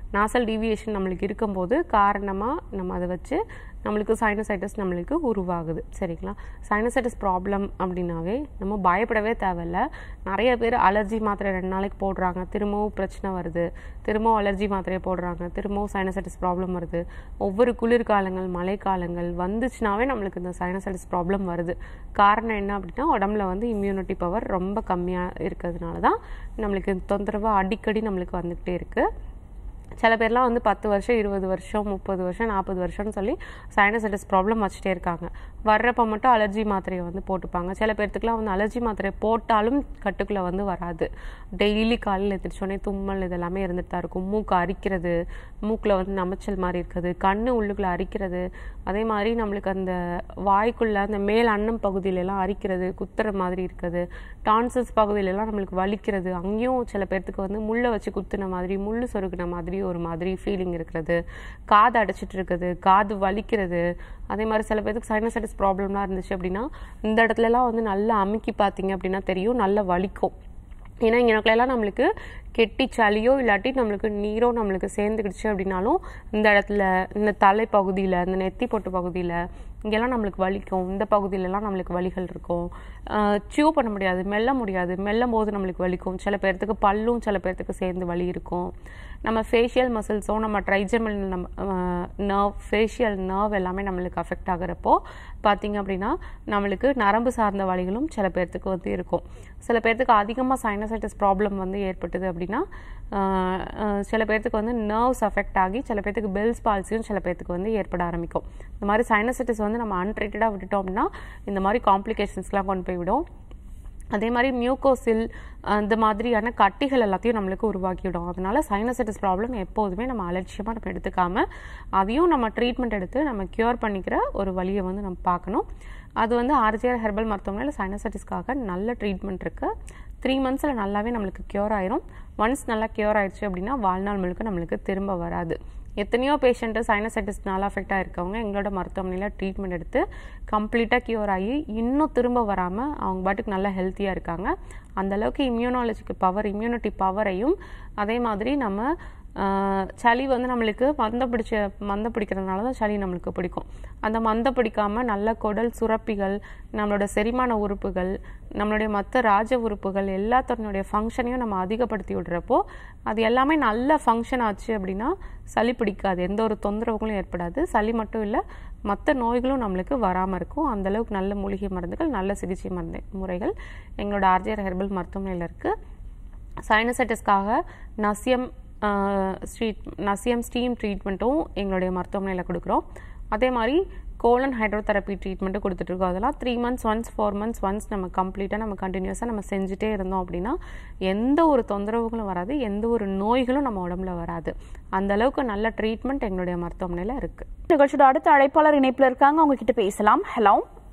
நாசல் டீவியேஷன் நம்மளுக்கு இருக்கும்போது காரணமாக நம்ம அதை வச்சு நம்மளுக்கு சைனசைட்டிஸ் நம்மளுக்கு உருவாகுது சரிங்களா சைனசைட்டிஸ் ப்ராப்ளம் அப்படின்னாவே நம்ம பயப்படவே தேவையில்ல நிறைய பேர் அலர்ஜி மாத்திரை ரெண்டு நாளைக்கு போடுறாங்க திரும்பவும் பிரச்சனை வருது திரும்பவும் அலர்ஜி மாத்திரையை போடுறாங்க திரும்பவும் சைனசைட்டிஸ் ப்ராப்ளம் வருது ஒவ்வொரு குளிர்காலங்கள் மழைக்காலங்கள் வந்துச்சுனாவே நம்மளுக்கு இந்த சைனசைட்டிஸ் ப்ராப்ளம் வருது காரணம் என்ன அப்படின்னா உடம்புல வந்து இம்யூனிட்டி பவர் ரொம்ப கம்மியாக இருக்கிறதுனால தான் நம்மளுக்கு இந்த தொந்தரவு அடிக்கடி நம்மளுக்கு வந்துக்கிட்டே இருக்குது சில பேர்லாம் வந்து பத்து வருஷம் இருபது வருஷம் முப்பது வருஷம் நாற்பது வருஷம்னு சொல்லி சைனசைட்டிஸ் ப்ராப்ளம் வச்சுட்டே இருக்காங்க வர்றப்ப மட்டும் அலர்ஜி மாத்திரையை வந்து போட்டுப்பாங்க சில பேர்த்துக்குலாம் வந்து அலர்ஜி மாத்திரை போட்டாலும் கட்டுக்குள்ளே வந்து வராது டெய்லி காலையில் எந்திரிச்சோடனே தும்மல் இதெல்லாமே இருந்துட்டு தான் இருக்கும் மூக்கு அரிக்கிறது மூக்கில் வந்து நமைச்சல் மாதிரி இருக்குது கண்ணு உள்ளுக்குள்ளே அரிக்கிறது அதே மாதிரி நம்மளுக்கு அந்த வாய்க்குள்ள அந்த மேல் அன்னம் பகுதியிலலாம் அரிக்கிறது குத்துற மாதிரி இருக்குது டான்சல்ஸ் பகுதியிலலாம் நம்மளுக்கு வலிக்கிறது அங்கேயும் சில பேர்த்துக்கு வந்து முள்ளை வச்சு குத்துன மாதிரி முள்ளு சொருகின மாதிரி ஒரு மாதிரி ஃபீலிங் இருக்கிறது காது அடைச்சிட்டு இருக்குது காது வலிக்கிறது அதே மாதிரி சில பேருக்கு சைனசைட்டிஸ் ப்ராப்ளம்லாம் இருந்துச்சு அப்படின்னா இந்த இடத்துலலாம் வந்து நல்லா அமுக்கி பார்த்தீங்க அப்படின்னா தெரியும் நல்லா வலிக்கும் ஏன்னா இங்கனக்குள்ளெல்லாம் நம்மளுக்கு கெட்டி சளியோ இல்லாட்டி நம்மளுக்கு நீரோ நம்மளுக்கு சேர்ந்துக்கிடுச்சு அப்படின்னாலும் இந்த இடத்துல இந்த தலை பகுதியில் இந்த நெத்தி பொட்டு பகுதியில் இங்கெல்லாம் நம்மளுக்கு வலிக்கும் இந்த பகுதியிலலாம் நம்மளுக்கு வலிகள் இருக்கும் சியூ பண்ண முடியாது மெல்ல முடியாது மெல்லும் போது நம்மளுக்கு வலிக்கும் சில பேர்த்துக்கு பல்லும் சில பேர்த்துக்கு சேர்ந்து வலி இருக்கும் நம்ம ஃபேஷியல் மசில்ஸோ நம்ம ட்ரைஜமல் நம்ம நர்வ் ஃபேஷியல் நர்வ் எல்லாமே நம்மளுக்கு அஃபெக்ட் ஆகுறப்போ பார்த்தீங்க அப்படின்னா நம்மளுக்கு நரம்பு சார்ந்த வலிகளும் சில பேர்த்துக்கு வந்து இருக்கும் சில பேர்த்துக்கு அதிகமாக சைனசைட்டிஸ் ப்ராப்ளம் வந்து ஏற்பட்டது அப்படின்னா ஆஹ், ஆஹ், சில பேர்த்துக்கு வந்து நர்வ்ஸ் அஃபெக்ட் ஆகி சில பேர்த்துக்கு பெல்ஸ் பால்சியும் சில பேர்த்துக்கு வந்து ஏற்பட ஆரம்பிக்கும் இந்த மாதிரி சைனசைட்டிஸ் வந்து நம்ம அன்ட்ரீட்டடாக விட்டுட்டோம் அப்படின்னா இந்த மாதிரி காம்ப்ளிகேஷன்ஸ்லாம் கொண்டு போய் விடும் அதே மாதிரி மியூக்கோசில் அந்த மாதிரியான கட்டிகள் எல்லாத்தையும் நம்மளுக்கு உருவாக்கிவிடும் அதனால சைனசைட்டிஸ் ப்ராப்ளம் எப்போதுமே நம்ம அலட்சியமாக நம்ம எடுத்துக்காம அதையும் நம்ம ட்ரீட்மெண்ட் எடுத்து நம்ம க்யூர் பண்ணிக்கிற ஒரு வழியை வந்து நம்ம பார்க்கணும் அது வந்து ஆர்ஜிஆர் ஹெர்பல் மருத்துவமனையில் சைனசைட்டிஸ்க்காக நல்ல ட்ரீட்மெண்ட் இருக்குது த்ரீ மந்த்ஸில் நல்லாவே நம்மளுக்கு க்யூர் ஆயிரும் ஒன்ஸ் நல்லா க்யூர் ஆயிடுச்சு அப்படின்னா வாழ்நாள் முழுக்க நம்மளுக்கு திரும்ப வராது எத்தனையோ பேஷண்ட்டு சைனசைட்டிஸ்னால அஃபெக்ட் ஆயிருக்கவங்க எங்களோட மருத்துவமனையில் ட்ரீட்மெண்ட் எடுத்து கம்ப்ளீட்டாக க்யூர் ஆகி இன்னும் திரும்ப வராமல் அவங்க பாட்டுக்கு நல்லா ஹெல்த்தியாக இருக்காங்க அந்த அளவுக்கு இம்யூனாலஜிக்கு பவர் இம்யூனிட்டி பவரையும் அதே மாதிரி நம்ம ஆஹ், சளி வந்து நம்மளுக்கு மந்த பிடிச்ச மந்த பிடிக்கிறதுனால தான் சளி நம்மளுக்கு பிடிக்கும் அந்த மந்த பிடிக்காம நல்ல குடல் சுரப்பிகள் நம்மளோட செரிமான உறுப்புகள் நம்மளுடைய மற்ற ராஜ உறுப்புகள் எல்லாத்தனுடைய ஃபங்க்ஷனையும் நம்ம அதிகப்படுத்தி விடுறப்போ அது எல்லாமே நல்ல ஃபங்க்ஷன் ஆச்சு அப்படின்னா சளி பிடிக்காது எந்த ஒரு தொந்தரவுகளும் ஏற்படாது சளி மட்டும் இல்லை மற்ற நோய்களும் நம்மளுக்கு வராமல் இருக்கும் அந்த அளவுக்கு நல்ல மூலிகை மருந்துகள் நல்ல சிகிச்சை மருந்து முறைகள் எங்களோட ஆர்ஜிஆர் ஹெர்பல் மருத்துவமனையில் இருக்குது சைனசைட்டிஸ்க்காக நசியம் ஸ்ட்ரீட் நசியம் ஸ்டீம் ட்ரீட்மெண்ட்டும் எங்களுடைய மருத்துவமனையில் கொடுக்குறோம் அதே மாதிரி கோலன் ஹைட்ரோதெரப்பி ட்ரீட்மெண்ட்டும் கொடுத்துட்ருக்கோம் அதெல்லாம் three months once four months once நம்ம கம்ப்ளீட்டாக நம்ம கண்டினியூஸாக நம்ம செஞ்சுட்டே இருந்தோம் அப்படின்னா எந்த ஒரு தொந்தரவுகளும் வராது எந்த ஒரு நோய்களும் நம்ம உடம்புல வராது அந்த அளவுக்கு நல்ல ட்ரீட்மெண்ட் எங்களுடைய மருத்துவமனையில் இருக்குது நிகழ்ச்சியோட அடுத்த அழைப்பாளர் இணைப்புல இருக்காங்க அவங்க கிட்ட பேசலாம் ஹலோ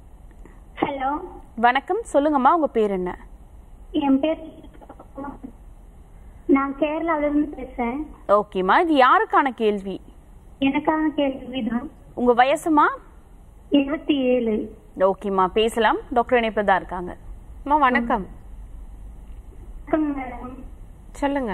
ஹலோ வணக்கம் சொல்லுங்கம்மா உங்க பேர் என்ன என் பேர் நான் கேரளாவில இருந்து பேசுறேன் ஓகேம்மா இது யாருக்கான கேள்வி எனக்கான கேள்விதான் உங்க வயசுமா இருபத்தி ஏழு ஓகேம்மா பேசலாம் டாக்டர் இணைப்புல தான் இருக்காங்க அம்மா வணக்கம் வணக்கம் மேடம் சொல்லுங்க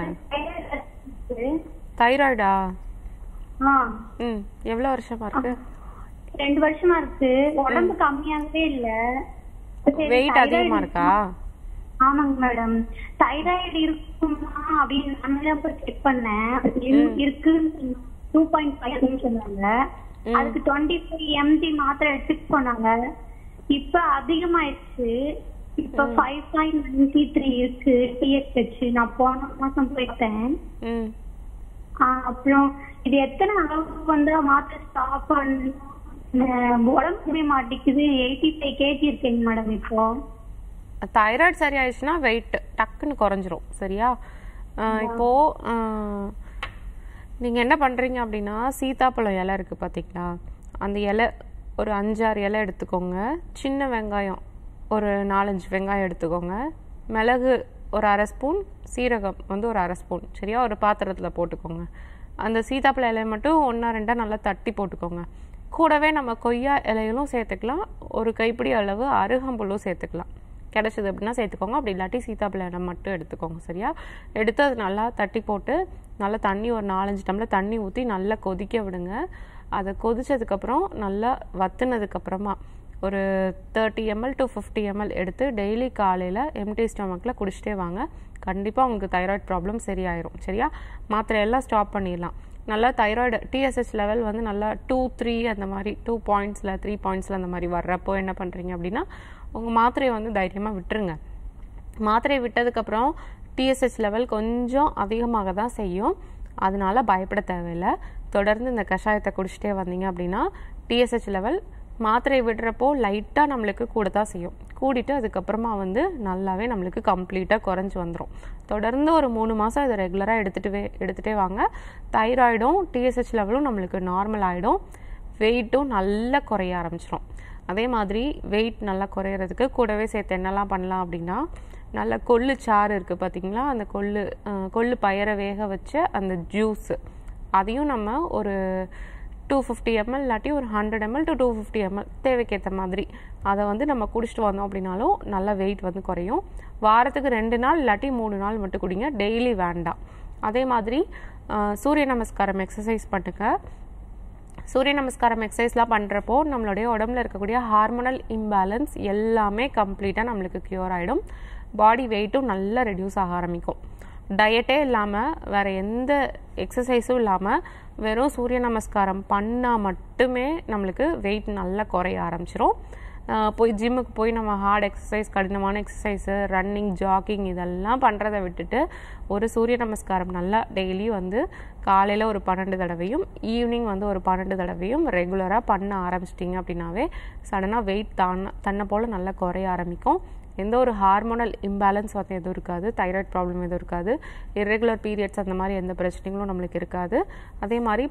தைராய்டா ஆ ம் எவ்வளோ வருஷமா இருக்கு ரெண்டு வருஷமா இருக்கு உடம்பு கம்மியாகவே இல்ல சரி, வெயிட் thyroid அதிகமா இருக்கா ஆமாங்க மேடம் தைராய்டு இருக்குமா அப்படின்னு நானே போய் செக் பண்ணேன் இரு- இருக்கு டூ பாயிண்ட் ஃபைவ் சொன்னாங்க அதுக்கு டுவெண்ட்டி ஃபைவ் எம்ஜி மாத்திரை எடுத்துக்க சொன்னாங்க இப்ப அதிகமாயிடுச்சு இப்ப ஃபைவ் பாயிண்ட் நைன்டி த்ரீ இருக்கு டிஎஸ்ஹெச் நான் போன மாசம் போயிட்டேன் ம் ஆஹ் அப்புறம் இது எத்தனை அளவுக்கு வந்து மாத்திரை ஸ்டாப் பண்ணணும் உடம்பு முடிய மாட்டேங்குது எயிட்டி ஃபைவ் கேஜி இருக்கேங்க மேடம் இப்போ தைராய்டு சரியாயிடுச்சுன்னா வெயிட் டக்குன்னு குறைஞ்சிரும் சரியா ஆஹ் இப்போ ஆஹ், நீங்க என்ன பண்றீங்க அப்படின்னா சீதாப்பழம் இலை இருக்கு பாத்தீங்களா அந்த இலை ஒரு அஞ்சாறு இலை எடுத்துக்கோங்க சின்ன வெங்காயம் ஒரு நாலஞ்சு வெங்காயம் எடுத்துக்கோங்க மிளகு ஒரு அரை ஸ்பூன் சீரகம் வந்து ஒரு அரை ஸ்பூன் சரியா ஒரு பாத்திரத்தில் போட்டுக்கோங்க அந்த சீதாப்பழ இலையை மட்டும் ஒன்றா ரெண்டா நல்லா தட்டி போட்டுக்கோங்க கூடவே நம்ம கொய்யா இலைகளும் சேர்த்துக்கலாம் ஒரு கைப்பிடி அளவு அருகம்புல்லும் சேர்த்துக்கலாம் கிடைச்சது அப்படின்னா சேர்த்துக்கோங்க அப்படி இல்லாட்டி சீதாப்பழ எண்ணெய் மட்டும் எடுத்துக்கோங்க சரியா எடுத்து அது நல்லா தட்டி போட்டு நல்லா தண்ணி ஒரு நாலஞ்சு டம்ளர் தண்ணி ஊற்றி நல்லா கொதிக்க விடுங்க அதை கொதிச்சதுக்கப்புறம் நல்லா வத்துனதுக்கப்புறமா ஒரு thirty ML to fifty ML எடுத்து டெய்லி காலையில் எம்டி ஸ்டொமக்கில் குடிச்சிட்டே வாங்க கண்டிப்பாக உங்களுக்கு தைராய்டு ப்ராப்ளம் சரியாயிரும் சரியா மாத்திரை எல்லாம் ஸ்டாப் பண்ணிடலாம் நல்லா தைராய்டு டிஎஸ்ஹெச் லெவல் வந்து நல்லா டூ த்ரீ அந்த மாதிரி டூ பாயிண்ட்ஸில் த்ரீ பாயிண்ட்ஸில் அந்த மாதிரி வர்றப்போ என்ன பண்ணுறீங்க அப்படின்னா உங்கள் மாத்திரையை வந்து தைரியமாக விட்டுருங்க மாத்திரை விட்டதுக்கப்புறம் டிஎஸ்ஹெச் லெவல் கொஞ்சம் அதிகமாக தான் செய்யும் அதனால பயப்பட தேவையில்லை தொடர்ந்து இந்த கஷாயத்தை குடிச்சிட்டே வந்தீங்க அப்படின்னா டிஎஸ்ஹெச் லெவல் மாத்திரை விடுறப்போ லைட்டாக நம்மளுக்கு கூட தான் செய்யும் கூடிட்டு அதுக்கப்புறமா வந்து நல்லாவே நம்மளுக்கு கம்ப்ளீட்டாக குறைஞ்சி வந்துடும் தொடர்ந்து ஒரு மூணு மாதம் இதை ரெகுலராக எடுத்துகிட்டு எடுத்துகிட்டே வாங்க தைராய்டும் டிஎஸ்ஹெச் லெவலும் நம்மளுக்கு நார்மல் ஆகிடும் வெயிட்டும் நல்லா குறைய ஆரம்பிச்சிடும் அதே மாதிரி வெயிட் நல்லா குறையிறதுக்கு கூடவே சேர்த்து என்னெல்லாம் பண்ணலாம் அப்படின்னா நல்ல கொள்ளு சாறு இருக்குது பார்த்தீங்களா அந்த கொள்ளு அஹ், கொள்ளு பயரை வேக வச்ச அந்த ஜூஸு அதையும் நம்ம ஒரு டூ ஃபிஃப்டி எம்எல் இல்லாட்டி ஒரு hundred ML to two fifty ML தேவைக்கேற்ற மாதிரி அதை வந்து நம்ம குடிச்சிட்டு வந்தோம் அப்படின்னாலும் நல்ல வெயிட் வந்து குறையும் வாரத்துக்கு ரெண்டு நாள் இல்லாட்டி மூணு நாள் மட்டும் குடிங்க டெய்லி வேண்டாம் அதே மாதிரி அஹ், சூரிய நமஸ்காரம் எக்ஸசைஸ் பண்ணுங்க சூரிய நமஸ்காரம் எக்ஸசைஸ்லாம் பண்ணுறப்போ நம்மளுடைய உடம்புல இருக்கக்கூடிய ஹார்மோனல் இம்பேலன்ஸ் எல்லாமே கம்ப்ளீட்டாக நம்மளுக்கு க்யூர் ஆகிடும் பாடி வெயிட்டும் நல்லா ரெடியூஸ் ஆக ஆரம்பிக்கும் டயட்டே இல்லாமல் வேறு எந்த எக்ஸசைஸும் இல்லாமல் வெறும் சூரிய நமஸ்காரம் பண்ணால் மட்டுமே நம்மளுக்கு வெயிட் நல்லா குறைய ஆரம்பிச்சிரும் ஆஹ் போய் ஜிம்முக்கு போய் நம்ம ஹார்ட் எக்ஸசைஸ் கடினமான எக்ஸசைஸு ரன்னிங் ஜாக்கிங் இதெல்லாம் பண்ணுறதை விட்டுட்டு ஒரு சூரிய நமஸ்காரம் நல்லா டெய்லி வந்து காலையில் ஒரு பன்னெண்டு தடவையும் ஈவினிங் வந்து ஒரு பன்னெண்டு தடவையும் ரெகுலராக பண்ண ஆரம்பிச்சிட்டிங்க அப்படின்னாவே சடனாக வெயிட் தான் தன்னை போல் நல்லா குறைய ஆரம்பிக்கும் எந்த ஒரு ஹார்மோனல் இம்பேலன்ஸ் வந்து எதுவும் இருக்காது தைராய்டு ப்ராப்ளம் எதுவும் இருக்காது இர்ரெகுலர் பீரியட்ஸ் அந்த மாதிரி எந்த பிரச்சனைகளும் நம்மளுக்கு இருக்காது அதே மாதிரி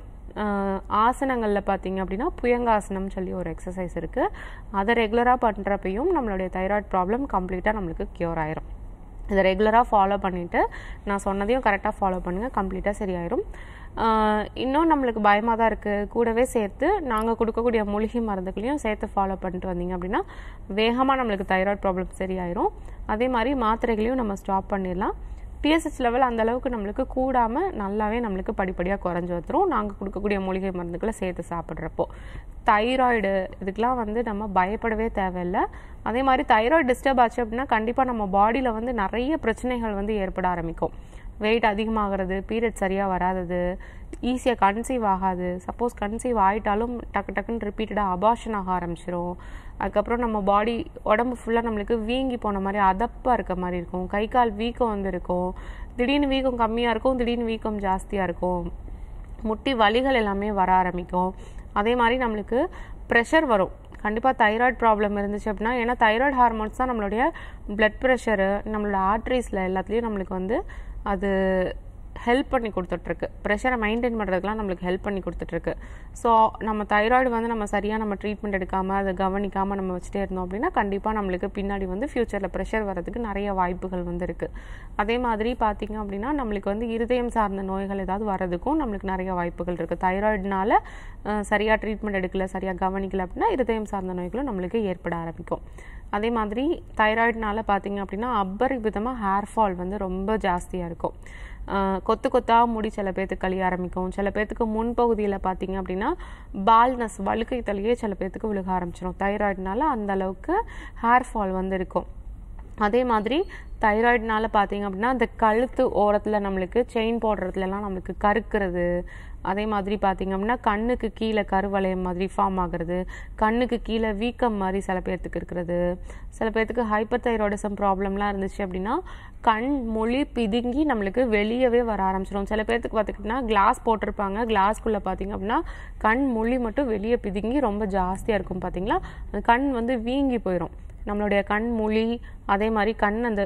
ஆசனங்களில் பார்த்தீங்க அப்படின்னா புயங்காசனம் சொல்லி ஒரு எக்ஸசைஸ் இருக்குது அதை ரெகுலராக பண்ணுறப்பையும் நம்மளுடைய தைராய்டு ப்ராப்ளம் கம்ப்ளீட்டாக நம்மளுக்கு க்யூர் ஆயிரும் இதை ரெகுலராக ஃபாலோ பண்ணிவிட்டு நான் சொன்னதையும் கரெக்டாக ஃபாலோ பண்ணுங்கள் கம்ப்ளீட்டாக சரியாயிரும் ஆஹ் இன்னும் நம்மளுக்கு பயமாக தான் இருக்குது கூடவே சேர்த்து நாங்கள் கொடுக்கக்கூடிய மூலிகை மருந்துகளையும் சேர்த்து ஃபாலோ பண்ணிட்டு வந்தீங்க அப்படின்னா வேகமாக நம்மளுக்கு தைராய்டு ப்ராப்ளம் சரியாயிரும் அதே மாதிரி மாத்திரைகளையும் நம்ம ஸ்டாப் பண்ணிடலாம் டிஎஸ்ஹெச் லெவல் அந்த அளவுக்கு நம்மளுக்கு கூடாமல் நல்லாவே நம்மளுக்கு படிப்படியாக குறைஞ்சி வந்துடும் நாங்கள் கொடுக்கக்கூடிய மூலிகை மருந்துகளை சேர்த்து சாப்பிட்றப்போ தைராய்டு இதுக்கெலாம் வந்து நம்ம பயப்படவே தேவையில்லை அதே மாதிரி தைராய்டு டிஸ்டர்ப் ஆச்சு அப்படின்னா கண்டிப்பாக நம்ம பாடியில் வந்து நிறைய பிரச்சனைகள் வந்து ஏற்பட ஆரம்பிக்கும் வெயிட் அதிகமாகிறது பீரியட் சரியாக வராதது ஈஸியாக கன்சீவ் ஆகாது சப்போஸ் கன்சீவ் ஆயிட்டாலும் டக்கு டக்குன்னு ரிப்பீட்டடாக அபார்ஷன் ஆக ஆரம்பிச்சிரும் அதுக்கப்புறம் நம்ம பாடி உடம்பு ஃபுல்லாக நம்மளுக்கு வீங்கி போன மாதிரி அதப்பாக இருக்க மாதிரி இருக்கும் கை கால் வீக்கம் வந்து இருக்கும் திடீர்னு வீக்கம் கம்மியாக இருக்கும் திடீர்னு வீக்கம் ஜாஸ்தியாக இருக்கும் முட்டி வலிகள் எல்லாமே வர ஆரம்பிக்கும் அதே மாதிரி நம்மளுக்கு ப்ரெஷர் வரும் கண்டிப்பாக தைராய்டு ப்ராப்ளம் இருந்துச்சு அப்படின்னா ஏன்னா தைராய்டு ஹார்மோன்ஸ் தான் நம்மளுடைய பிளட் ப்ரெஷரு நம்மளோட ஆர்ட்ரிஸில் எல்லாத்துலேயும் நம்மளுக்கு வந்து அது ஹெல்ப் பண்ணி கொடுத்துட்ருக்கு ப்ரெஷரை மெயின்டைன் பண்ணுறதுக்குலாம் நம்மளுக்கு ஹெல்ப் பண்ணி கொடுத்துட்ருக்கு ஸோ நம்ம தைராய்டு வந்து நம்ம சரியாக நம்ம ட்ரீட்மெண்ட் எடுக்காமல் அதை கவனிக்காமல் நம்ம வச்சுட்டே இருந்தோம் அப்படின்னா கண்டிப்பாக நம்மளுக்கு பின்னாடி வந்து ஃப்யூச்சரில் ப்ரெஷர் வரதுக்கு நிறைய வாய்ப்புகள் வந்து இருக்குது அதே மாதிரி பார்த்தீங்க அப்படின்னா நம்மளுக்கு வந்து இருதயம் சார்ந்த நோய்கள் ஏதாவது வரதுக்கும் நம்மளுக்கு நிறைய வாய்ப்புகள் இருக்குது தைராய்டுனால சரியாக ட்ரீட்மெண்ட் எடுக்கல சரியாக கவனிக்கல அப்படின்னா இருதயம் சார்ந்த நோய்களும் நம்மளுக்கு ஏற்பட ஆரம்பிக்கும் அதே மாதிரி தைராய்டுனால பார்த்தீங்க அப்படின்னா அபரிவிதமாக ஹேர் ஃபால் வந்து ரொம்ப ஜாஸ்தியாக இருக்கும் ஆஹ் கொத்து கொத்தா முடி சில பேர்த்துக்கு கழிய ஆரம்பிக்கும் சில பேர்த்துக்கு முன்பகுதியில் பார்த்தீங்க அப்படின்னா பால்னஸ் வழுக்கை தலையே சில பேர்த்துக்கு விழுக ஆரம்பிச்சிடும் தைராய்டுனால அந்த அளவுக்கு ஹேர் ஃபால் வந்து இருக்கும் அதே மாதிரி தைராய்டுனால பார்த்தீங்க அப்படின்னா அந்த கழுத்து ஓரத்தில் நம்மளுக்கு செயின் போடுறதுலலாம் நம்மளுக்கு கருக்கிறது அதே மாதிரி பார்த்தீங்க அப்படின்னா கண்ணுக்கு கீழே கருவளையம் மாதிரி ஃபார்ம் ஆகுறது கண்ணுக்கு கீழே வீக்கம் மாதிரி சில பேர்த்துக்கு இருக்கிறது சில பேர்த்துக்கு ஹைப்பர் தைராய்டிசம் ப்ராப்ளம்லாம் இருந்துச்சு அப்படின்னா கண் மொழி பிதுங்கி நம்மளுக்கு வெளியவே வர ஆரம்பிச்சிடும் சில பேர்த்துக்கு பார்த்துக்கிட்டிங்கன்னா கிளாஸ் போட்டிருப்பாங்க கிளாஸ்க்குள்ளே பார்த்தீங்க அப்படின்னா கண் மொழி மட்டும் வெளியே பிதுங்கி ரொம்ப ஜாஸ்தியாக இருக்கும் பார்த்தீங்களா அந்த கண் வந்து வீங்கி போயிடும் நம்மளுடைய கண் மொழி அதே மாதிரி கண் அந்த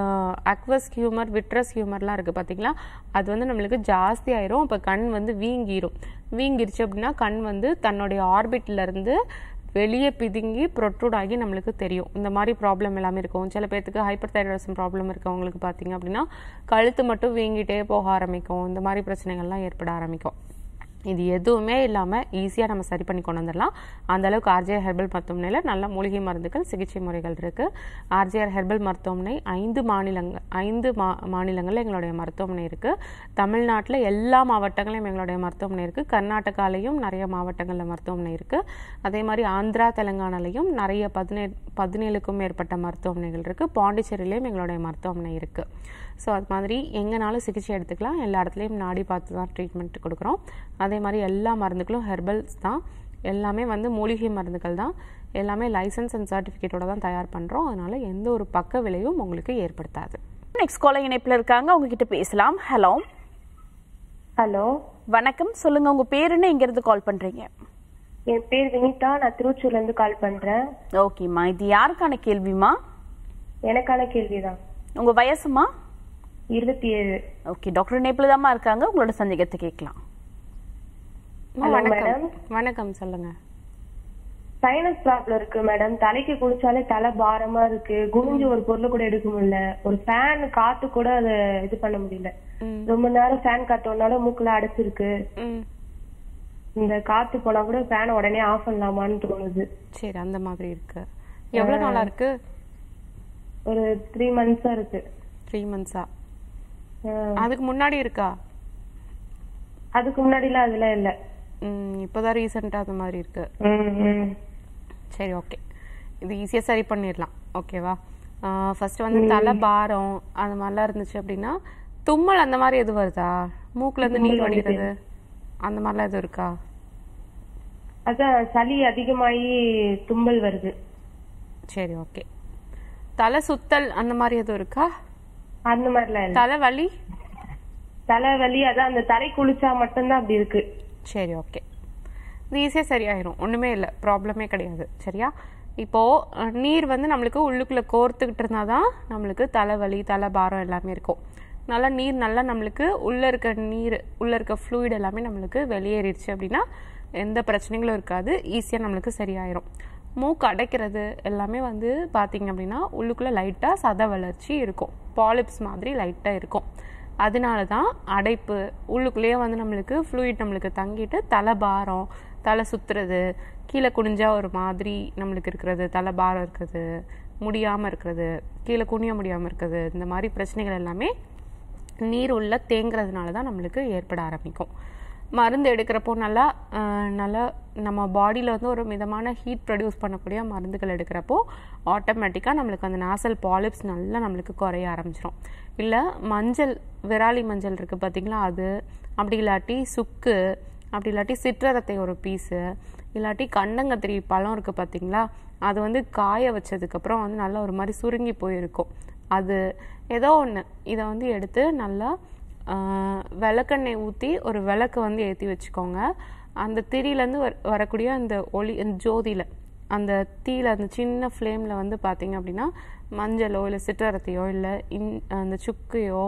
அக்வஸ் ஹியூமர் விட்ரஸ் ஹியூமர்லாம் இருக்குது பார்த்தீங்களா அது வந்து நம்மளுக்கு ஜாஸ்தி ஆயிரும் இப்போ கண் வந்து வீங்கிரும் வீங்கிருச்சு அப்படின்னா கண் வந்து தன்னுடைய ஆர்பிட்ல இருந்து வெளியே பிதுங்கி ப்ரொட்ரூட் ஆகி நம்மளுக்கு தெரியும் இந்த மாதிரி ப்ராப்ளம் எல்லாமே இருக்கும் சில பேர்த்துக்கு ஹைப்பர் தைராய்டிசம் ப்ராப்ளம் இருக்கவங்களுக்கு பார்த்தீங்க அப்படின்னா கழுத்து மட்டும் வீங்கிட்டே போக ஆரம்பிக்கும் இந்த மாதிரி பிரச்சனைகள்லாம் ஏற்பட ஆரம்பிக்கும் இது எதுவுமே இல்லாமல் ஈஸியாக நம்ம சரி பண்ணி கொண்டு வந்துடலாம் அந்த அளவுக்கு ஆர்ஜிஆர் ஹெர்பல் மருத்துவமனையில் நல்ல மூலிகை மருந்துகள் சிகிச்சை முறைகள் இருக்குது ஆர்ஜிஆர் ஹெர்பல் மருத்துவமனை ஐந்து மாநிலங்கள் ஐந்து மா மாநிலங்களில் எங்களுடைய மருத்துவமனை இருக்குது தமிழ்நாட்டில் எல்லா மாவட்டங்களிலும் எங்களுடைய மருத்துவமனை இருக்குது கர்நாடகாலையும் நிறைய மாவட்டங்களில் மருத்துவமனை இருக்குது அதே மாதிரி ஆந்திரா தெலுங்கானாலையும் நிறைய பதினேழு பதினேழுக்கும் மேற்பட்ட மருத்துவமனைகள் இருக்குது பாண்டிச்சேரியிலையும் எங்களுடைய மருத்துவமனை இருக்குது ஸோ அது மாதிரி எங்கேனாலும் சிகிச்சை எடுத்துக்கலாம் எல்லா இடத்துலையும் நாடி பார்த்து தான் ட்ரீட்மெண்ட் கொடுக்குறோம் அதே மாதிரி எல்லா மருந்துகளும் ஹெர்பல்ஸ் தான் எல்லாமே வந்து மூலிகை மருந்துகள் தான் எல்லாமே லைசன்ஸ் அண்ட் சர்டிஃபிகேட்டோட தான் தயார் பண்ணுறோம் அதனால எந்த ஒரு பக்க விளைவும் உங்களுக்கு ஏற்படுத்தாது நெக்ஸ்ட் காலை இணைப்புல இருக்காங்க அவங்க கிட்ட பேசலாம் ஹலோ ஹலோ வணக்கம் சொல்லுங்க உங்க பேர் என்ன இங்க இருந்து கால் பண்றீங்க என் பேர் வினிதா நான் திருச்சூர்ல இருந்து கால் பண்றேன் ஓகேம்மா இது யாருக்கான கேள்விமா எனக்கான கேள்விதான் உங்க வயசுமா இருபத்தி ஏழு ஓகே டாக்டர் இணைப்புல தாம்மா இருக்காங்க உங்களோட சந்தேகத்தை கேட்கலாம் அம்மா, Hello, வணக்கம் madam. வணக்கம் சொல்லுங்க சைனஸ் ப்ராப்ளம் இருக்கு மேடம் தலைக்கு குளிச்சாலே தலை பாரமா இருக்கு குனிஞ்சு ஒரு பொருள் கூட எடுக்க முடியல ஒரு ஃபேன் காத்து கூட அதை இது பண்ண முடியல ம். ரொம்ப நேரம் ஃபேன் காத்தோனால மூக்குல அடைச்சிருக்கு ம் இந்த காத்து போனா கூட ஃபேன் உடனே ஆஃப் பண்ணலாமான்னு தோணுது சரி அந்த மாதிரி இருக்கு எவ்வளோ நாளா இருக்கு ஒரு த்ரீ மந்த்ஸா இருக்கு த்ரீ மந்த்ஸா அஹ் அதுக்கு முன்னாடி இருக்கா அதுக்கு முன்னாடிலாம் அதெல்லாம் இல்ல ம் இப்போதான் ரீசெண்டாக அந்த மாதிரி இருக்கு ம், ம். சரி ஓகே இது ஈஸியாக சரி பண்ணிடலாம் ஓகேவா ஃபர்ஸ்ட் வந்து தலை பாரம் அந்த மாதிரிலாம் இருந்துச்சு அப்படின்னா தும்மல் அந்த மாதிரி எது வருதா மூக்குல இருந்து நீர் வடிகிறது அந்த மாதிரிலாம் எதுவும் இருக்கா அதான் சளி அதிகமாயி தும்மல் வருது சரி ஓகே தலை சுத்தல் அந்த மாதிரி எதுவும் இருக்கா அந்த மாதிரிலாம் இல்ல தலை வலி தலைவலி அதான் அந்த தலை குளிச்சா மட்டும்தான் அப்படி இருக்கு சரி ஓகே இது ஈஸியாக சரியாயிரும் ஒன்றுமே இல்லை ப்ராப்ளமே கிடையாது சரியா இப்போது அஹ், நீர் வந்து நம்மளுக்கு உள்ளுக்குள்ளே கோர்த்துக்கிட்டு இருந்தால் தான் நம்மளுக்கு தலைவலி தலை பாரம் எல்லாமே இருக்கும் நல்லா நீர் நல்லா நம்மளுக்கு உள்ளே இருக்க நீர் உள்ளே இருக்க ஃப்ளூயிட் எல்லாமே நம்மளுக்கு வெளியேறிடுச்சு அப்படின்னா எந்த பிரச்சனைகளும் இருக்காது ஈஸியாக நம்மளுக்கு சரியாயிரும் மூக்கு அடைக்கிறது எல்லாமே வந்து பார்த்தீங்க அப்படின்னா உள்ளுக்குள்ளே லைட்டாக சத வளர்ச்சி இருக்கும் பாலிப்ஸ் மாதிரி லைட்டாக இருக்கும் அதனால தான் அடைப்பு உள்ளுக்குள்ளேயே வந்து நம்மளுக்கு ஃப்ளூயிட் நம்மளுக்கு தங்கிட்டு தலை பாரம் தலை சுத்துறது கீழே குனிஞ்சா ஒரு மாதிரி நம்மளுக்கு இருக்கிறது தலை பாரம் இருக்கிறது முடியாமல் இருக்கிறது கீழே குனிய முடியாமல் இருக்கிறது இந்த மாதிரி பிரச்சனைகள் எல்லாமே நீர் உள்ள தேங்குறதுனால தான் நம்மளுக்கு ஏற்பட ஆரம்பிக்கும் மருந்து எடுக்கிறப்போ நல்லா அஹ், நல்லா நம்ம பாடியில் வந்து ஒரு மிதமான ஹீட் ப்ரொடியூஸ் பண்ணக்கூடிய மருந்துகள் எடுக்கிறப்போ ஆட்டோமேட்டிக்காக நம்மளுக்கு அந்த நாசல் பாலிப்ஸ் நல்லா நம்மளுக்கு குறைய ஆரம்பிச்சிடும் இல்லை மஞ்சள் விராலி மஞ்சள் இருக்குது பார்த்தீங்களா அது அப்படி இல்லாட்டி சுக்கு அப்படி இல்லாட்டி சிற்றரத்தை ஒரு பீஸு இல்லாட்டி கண்டங்கத்திரி பழம் இருக்குது பார்த்தீங்களா அது வந்து காய வச்சதுக்கப்புறம் வந்து நல்லா ஒரு மாதிரி சுருங்கி போயிருக்கும் அது ஏதோ ஒன்று இதை வந்து எடுத்து நல்லா ஆஹ், விளக்கெண்ணெய் ஊற்றி ஒரு விளக்கு வந்து ஏற்றி வச்சுக்கோங்க அந்த திரியிலேருந்து வர வரக்கூடிய அந்த ஒளி அந்த ஜோதியில் அந்த தீயில அந்த சின்ன ஃப்ளேமில் வந்து பார்த்தீங்க அப்படின்னா மஞ்சளோ இல்லை சிற்றரத்தையோ இல்லை இன் அந்த சுக்கையோ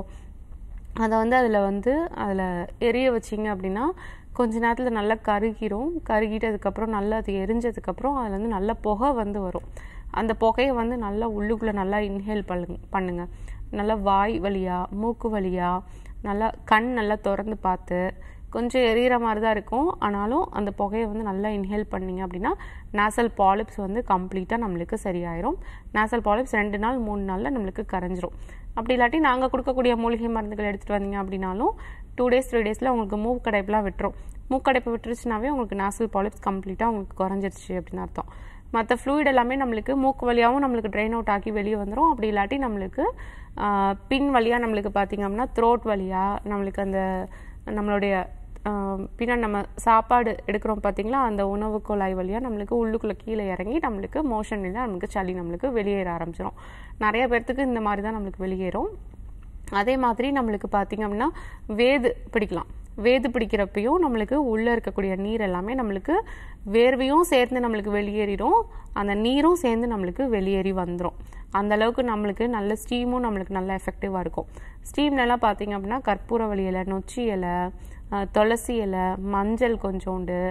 அதை வந்து அதில் வந்து அதில் எரிய வச்சிங்க அப்படின்னா கொஞ்ச நேரத்தில் நல்லா கருகிரும் கருகிட்டதுக்கப்புறம் நல்லா அது எரிஞ்சதுக்கப்புறம் அதில் வந்து நல்ல புகை வந்து வரும் அந்த புகையை வந்து நல்லா உள்ளுக்குள்ளே நல்லா இன்ஹேல் பண்ணுங்க பண்ணுங்க நல்லா வாய் வழியா மூக்கு வழியா நல்லா கண் நல்லா திறந்து பார்த்து கொஞ்சம் எரியிற மாதிரி தான் இருக்கும் ஆனாலும் அந்த புகையை வந்து நல்லா இன்ஹேல் பண்ணீங்க அப்படின்னா நேசல் பாலிப்ஸ் வந்து கம்ப்ளீட்டாக நம்மளுக்கு சரியாயிரும் நேசல் பாலிப்ஸ் ரெண்டு நாள் மூணு நாளில் நம்மளுக்கு கரைஞ்சிரும் அப்படி இல்லாட்டி நாங்கள் கொடுக்கக்கூடிய மூலிகை மருந்துகள் எடுத்துகிட்டு வந்தீங்க அப்படின்னாலும் டூ டேஸ் த்ரீ டேஸில் உங்களுக்கு மூக்கு கடைப்பெலாம் விட்டுரும் மூக்கு கடைப்பு விட்டுருச்சுனாவே உங்களுக்கு நேசல் பாலிப்ஸ் கம்ப்ளீட்டாக உங்களுக்கு குறைஞ்சிருச்சு அப்படின்னு அர்த்தம் மற்ற ஃப்ளூயிட் எல்லாமே நம்மளுக்கு மூக்கு வழியாகவும் நம்மளுக்கு ட்ரெயின் அவுட் ஆகி வெளியே வந்துடும் அப்படி இல்லாட்டி நம்மளுக்கு ஆஹ், பின் வழியாக நம்மளுக்கு பார்த்தீங்க அப்படின்னா த்ரோட் வழியாக நம்மளுக்கு அந்த நம்மளுடைய ஆஹ், பின்னாடி நம்ம சாப்பாடு எடுக்கிறோம் பார்த்தீங்களா அந்த உணவு குழாய் வழியாக நம்மளுக்கு உள்ளுக்குள்ளே கீழே இறங்கி நம்மளுக்கு மோஷன் இல்லை நம்மளுக்கு சளி நம்மளுக்கு வெளியேற ஆரம்பிச்சிடும் நிறைய பேர்த்துக்கு இந்த மாதிரி தான் நம்மளுக்கு வெளியேறும் அதே மாதிரி நம்மளுக்கு பார்த்தீங்க அப்படின்னா வேது பிடிக்கலாம் வேது பிடிக்கிறப்பையும் நம்மளுக்கு உள்ளே இருக்கக்கூடிய நீர் எல்லாமே நம்மளுக்கு வேர்வையும் சேர்ந்து நம்மளுக்கு வெளியேறிடும் அந்த நீரும் சேர்ந்து நம்மளுக்கு வெளியேறி வந்துடும் அந்த அளவுக்கு நம்மளுக்கு நல்ல ஸ்டீமும் நம்மளுக்கு நல்ல எஃபெக்டிவாக இருக்கும் ஸ்டீம்லலாம் பார்த்தீங்க அப்படின்னா கற்பூரவள்ளி இலை நொச்சி இலை அஹ், துளசி இலை மஞ்சள் கொஞ்சோண்டு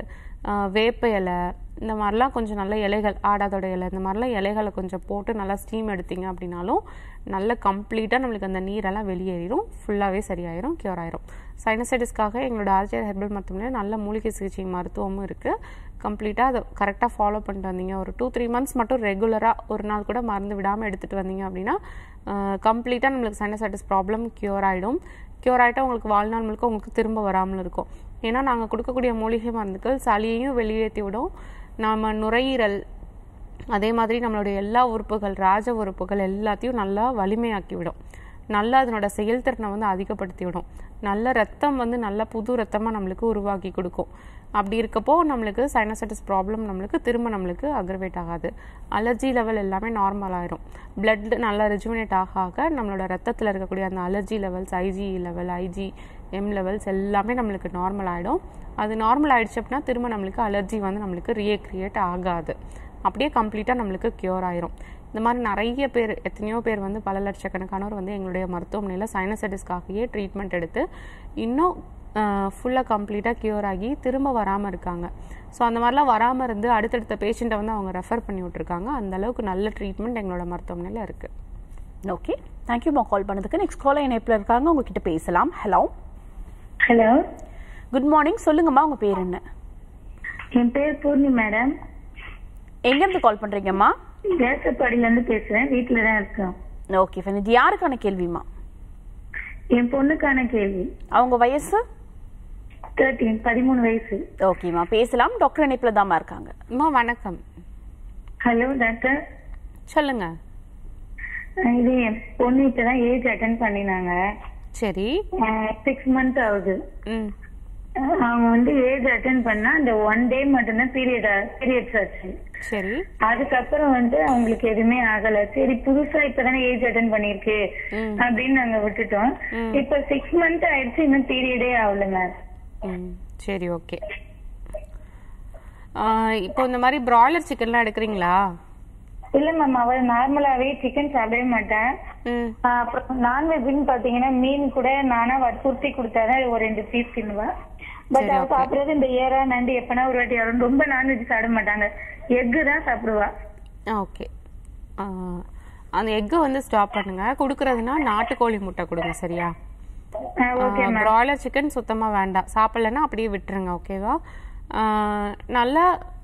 ஆஹ் வேப்ப இலை இந்த மாதிரிலாம் கொஞ்சம் நல்ல இலைகள் ஆடாதோட இலை இந்த மாதிரிலாம் இலைகளை கொஞ்சம் போட்டு நல்லா ஸ்டீம் எடுத்தீங்க அப்படின்னாலும் நல்ல கம்ப்ளீட்டாக நம்மளுக்கு அந்த நீரெல்லாம் வெளியேறிடும் ஃபுல்லாகவே சரியாயிரும் க்யூர் ஆயிரும் சைனசைட்டிஸ்க்காக எங்களோட ஆர்ஜிஆர் ஹெர்பல் மருத்துவமனையில் நல்ல மூலிகை சிகிச்சை மருத்துவமும் இருக்குது கம்ப்ளீட்டாக அதை கரெக்டாக ஃபாலோ பண்ணிட்டு வந்தீங்க ஒரு டூ த்ரீ மந்த்ஸ் மட்டும் ரெகுலராக ஒரு நாள் கூட மருந்து விடாமல் எடுத்துகிட்டு வந்தீங்க அப்படின்னா கம்ப்ளீட்டாக நம்மளுக்கு சைனசைட்டிஸ் ப்ராப்ளம் க்யூர் ஆகிடும் க்யூர் ஆகிட்டா உங்களுக்கு வாழ்நாள் முழுக்க உங்களுக்கு திரும்ப வராமல் இருக்கும் ஏன்னா நாங்கள் கொடுக்கக்கூடிய மூலிகை மருந்துகள் சளியையும் வெளியேற்றி விடும் நாம் நுரையீரல் அதே மாதிரி நம்மளுடைய எல்லா உறுப்புகள் ராஜ உறுப்புகள் எல்லாத்தையும் நல்லா வலிமையாக்கி விடும் நல்லா அதனோட செயல்திறனை வந்து அதிகப்படுத்தி விடும் நல்ல ரத்தம் வந்து நல்ல புது ரத்தமாக நம்மளுக்கு உருவாக்கி கொடுக்கும் அப்படி இருக்கப்போ நம்மளுக்கு சைனசைட்டிஸ் ப்ராப்ளம் நம்மளுக்கு திரும்ப நம்மளுக்கு அக்ரவேட் ஆகாது அலர்ஜி லெவல் எல்லாமே நார்மல் ஆயிரும் பிளட் நல்லா ரெஜுமினேட் ஆக ஆக நம்மளோட ரத்தத்தில் இருக்கக்கூடிய அந்த allergy levels IG level IG M levels எல்லாமே நம்மளுக்கு நார்மல் ஆகிடும் அது நார்மல் ஆயிடுச்சு அப்படின்னா திரும்ப நம்மளுக்கு அலர்ஜி வந்து நம்மளுக்கு ரீக்ரியேட் ஆகாது அப்படியே கம்ப்ளீட்டாக நம்மளுக்கு க்யூர் ஆயிரும் இந்த மாதிரி நிறைய பேர் எத்தனையோ பேர் வந்து பல லட்சக்கணக்கானோர் வந்து எங்களுடைய மருத்துவமனையில் சைனசைட்டிஸ்க்காகவே ட்ரீட்மெண்ட் எடுத்து இன்னும் ஃபுல்லாக கம்ப்ளீட்டாக க்யூர் ஆகி திரும்ப வராமல் இருக்காங்க ஸோ அந்த மாதிரிலாம் வராமல் இருந்து அடுத்தடுத்த பேஷண்ட்டை வந்து அவங்க ரெஃபர் பண்ணி விட்ருக்காங்க அந்த அளவுக்கு நல்ல ட்ரீட்மெண்ட் எங்களோட மருத்துவமனையில் இருக்குது ஓகே தேங்க்யூமா கால் பண்ணதுக்கு நெக்ஸ்ட் காலர் இணைப்பில் இருக்காங்க உங்ககிட்ட பேசலாம் ஹலோ ஹலோ குட் மார்னிங் சொல்லுங்கம்மா உங்க பேர் என்ன என் பேர் பூர்ணி மேடம் எங்கேருந்து கால் பண்றீங்கம்மா தேசப்பாடியில இருந்து பேசுறேன் வீட்டுல தான் இருக்கோம் ஓகே ஃபைன் இது யாருக்கான கேள்விமா என் பொண்ணுக்கான கேள்வி அவங்க வயசு தேர்ட்டீன் பதிமூணு வயசு ஓகேம்மா பேசலாம் டாக்டர் இணைப்புல தாம்மா இருக்காங்க அம்மா வணக்கம் ஹலோ டாக்டர் சொல்லுங்க அஹ் இது என் பொண்ணு இப்பதான் ஏஜ் அட்டன் பண்ணினாங்க சரி சிக்ஸ் மந்த் ஆகுது ம் அஹ் அவங்க வந்து ஏஜ் அட்டன் பண்ணா அந்த ஒன் டே மட்டும்தான் பீரியட் பீரியட்ஸ் ஆச்சு சரி அதுக்கப்புறம் வந்து அவங்களுக்கு எதுவுமே ஆகல சரி புதுசா இப்பதானே ஏஜ் அட்டன் பண்ணிருக்கு ம். அப்படின்னு நாங்க விட்டுட்டோம் இப்ப சிக்ஸ் மந்த் ஆயிடுச்சு இன்னும் பீரியடே ஆகல மேம் ம் சரி ஓகே இப்போ இந்த மாதிரி பிராய்லர் சிக்கன்லாம் எடுக்கிறீங்களா இல்ல மேம் அவ நார்மலாவே சிக்கன் சாப்பிடவே மாட்டேன் ம் ஆஹ் அப்புறம் நான்வெஜ்னு பாத்தீங்கன்னா மீன் கூட நானா வற்புறுத்தி கொடுத்தாதான் ஒரு ரெண்டு பீஸ் தின்னுவேன் பட் அவ சாப்பிடுறது இந்த ஏரா நண்டு எப்பனா ஒரு வாட்டி வரும் ரொம்ப நான்வெஜ் சாப்பிட மாட்டாங்க எக்கு தான் சாப்பிடுவா ஓகே அந்த எக்கை வந்து ஸ்டாப் பண்ணுங்க கொடுக்கறதுனா நாட்டுக்கோழி முட்டை கொடுங்க சரியா ஓகே பிராய்லர் சிக்கன் சுத்தமாக வேண்டாம் சாப்பிடலன்னா அப்படியே விட்டுருங்க ஓகேவா நல்லா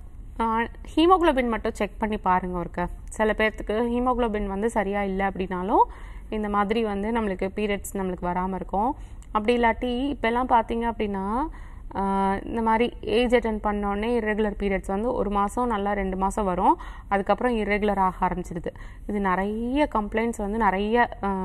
ஹீமோகுளோபின் மட்டும் செக் பண்ணி பாருங்க ஒருக்க சில பேர்த்துக்கு ஹீமோகுளோபின் வந்து சரியா இல்லை அப்படின்னாலும் இந்த மாதிரி வந்து நம்மளுக்கு பீரியட்ஸ் நம்மளுக்கு வராமல் இருக்கும் அப்படி இல்லாட்டி இப்போல்லாம் பார்த்தீங்க அப்படின்னா ஆஹ் இந்த மாதிரி ஏஜ் அட்டன் பண்ணோடனே irregular பீரியட்ஸ் வந்து ஒரு மாதம் நல்லா ரெண்டு மாதம் வரும் அதுக்கப்புறம் irregular ஆக ஆரம்பிச்சிடுது இது நிறைய கம்ப்ளைண்ட்ஸ் வந்து நிறைய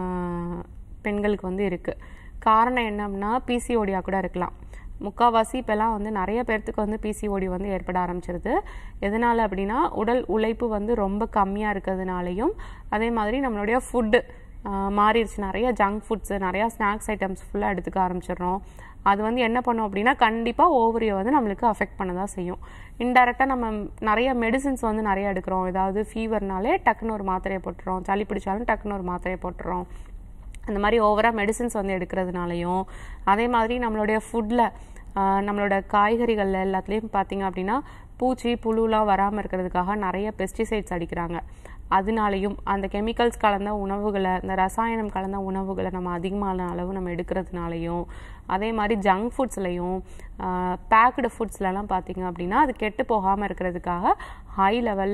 ஆஹ் பெண்களுக்கு வந்து இருக்குது காரணம் என்ன அப்படின்னா பிசிஓடியாக கூட இருக்கலாம் முக்கால்வாசி இப்போல்லாம் வந்து நிறைய பேர்த்துக்கு வந்து பிசிஓடி வந்து ஏற்பட ஆரம்பிச்சிருது எதனால் அப்படின்னா உடல் உழைப்பு வந்து ரொம்ப கம்மியாக இருக்கிறதுனாலையும் அதே மாதிரி நம்மளுடைய ஃபுட்டு மாறிடுச்சு நிறைய ஜங்க் ஃபுட்ஸு நிறையா ஸ்நாக்ஸ் ஐட்டம்ஸ் ஃபுல்லாக எடுத்துக்க ஆரம்பிச்சிடுறோம் அது வந்து என்ன பண்ணும் அப்படின்னா கண்டிப்பாக ஓவரியை வந்து நம்மளுக்கு அஃபெக்ட் பண்ண தான் செய்யும் இன்டெரக்டாக நம்ம நிறைய மெடிசின்ஸ் வந்து நிறைய எடுக்கிறோம் ஏதாவது ஃபீவர்னாலே டக்குன்னு ஒரு மாத்திரையை போட்டுறோம் சளி பிடிச்சாலும் டக்குன்னு ஒரு மாத்திரையை போட்டுறோம் அந்த மாதிரி ஓவராக மெடிசின்ஸ் வந்து எடுக்கிறதுனாலையும் அதே மாதிரி நம்மளுடைய ஃபுட்டில் நம்மளோட காய்கறிகளில் எல்லாத்துலேயும் பார்த்தீங்க அப்படின்னா பூச்சி புழுலாம் வராமல் இருக்கிறதுக்காக நிறைய பெஸ்டிசைட்ஸ் அடிக்கிறாங்க அதனாலையும் அந்த கெமிக்கல்ஸ் கலந்த உணவுகளை இந்த ரசாயனம் கலந்த உணவுகளை நம்ம அதிகமான அளவு நம்ம எடுக்கிறதுனாலையும் அதே மாதிரி ஜங்க் ஃபுட்ஸ்லையும் பேக்டு ஃபுட்ஸ்லலாம் பார்த்தீங்க அப்படின்னா அது கெட்டு போகாமல் இருக்கிறதுக்காக ஹை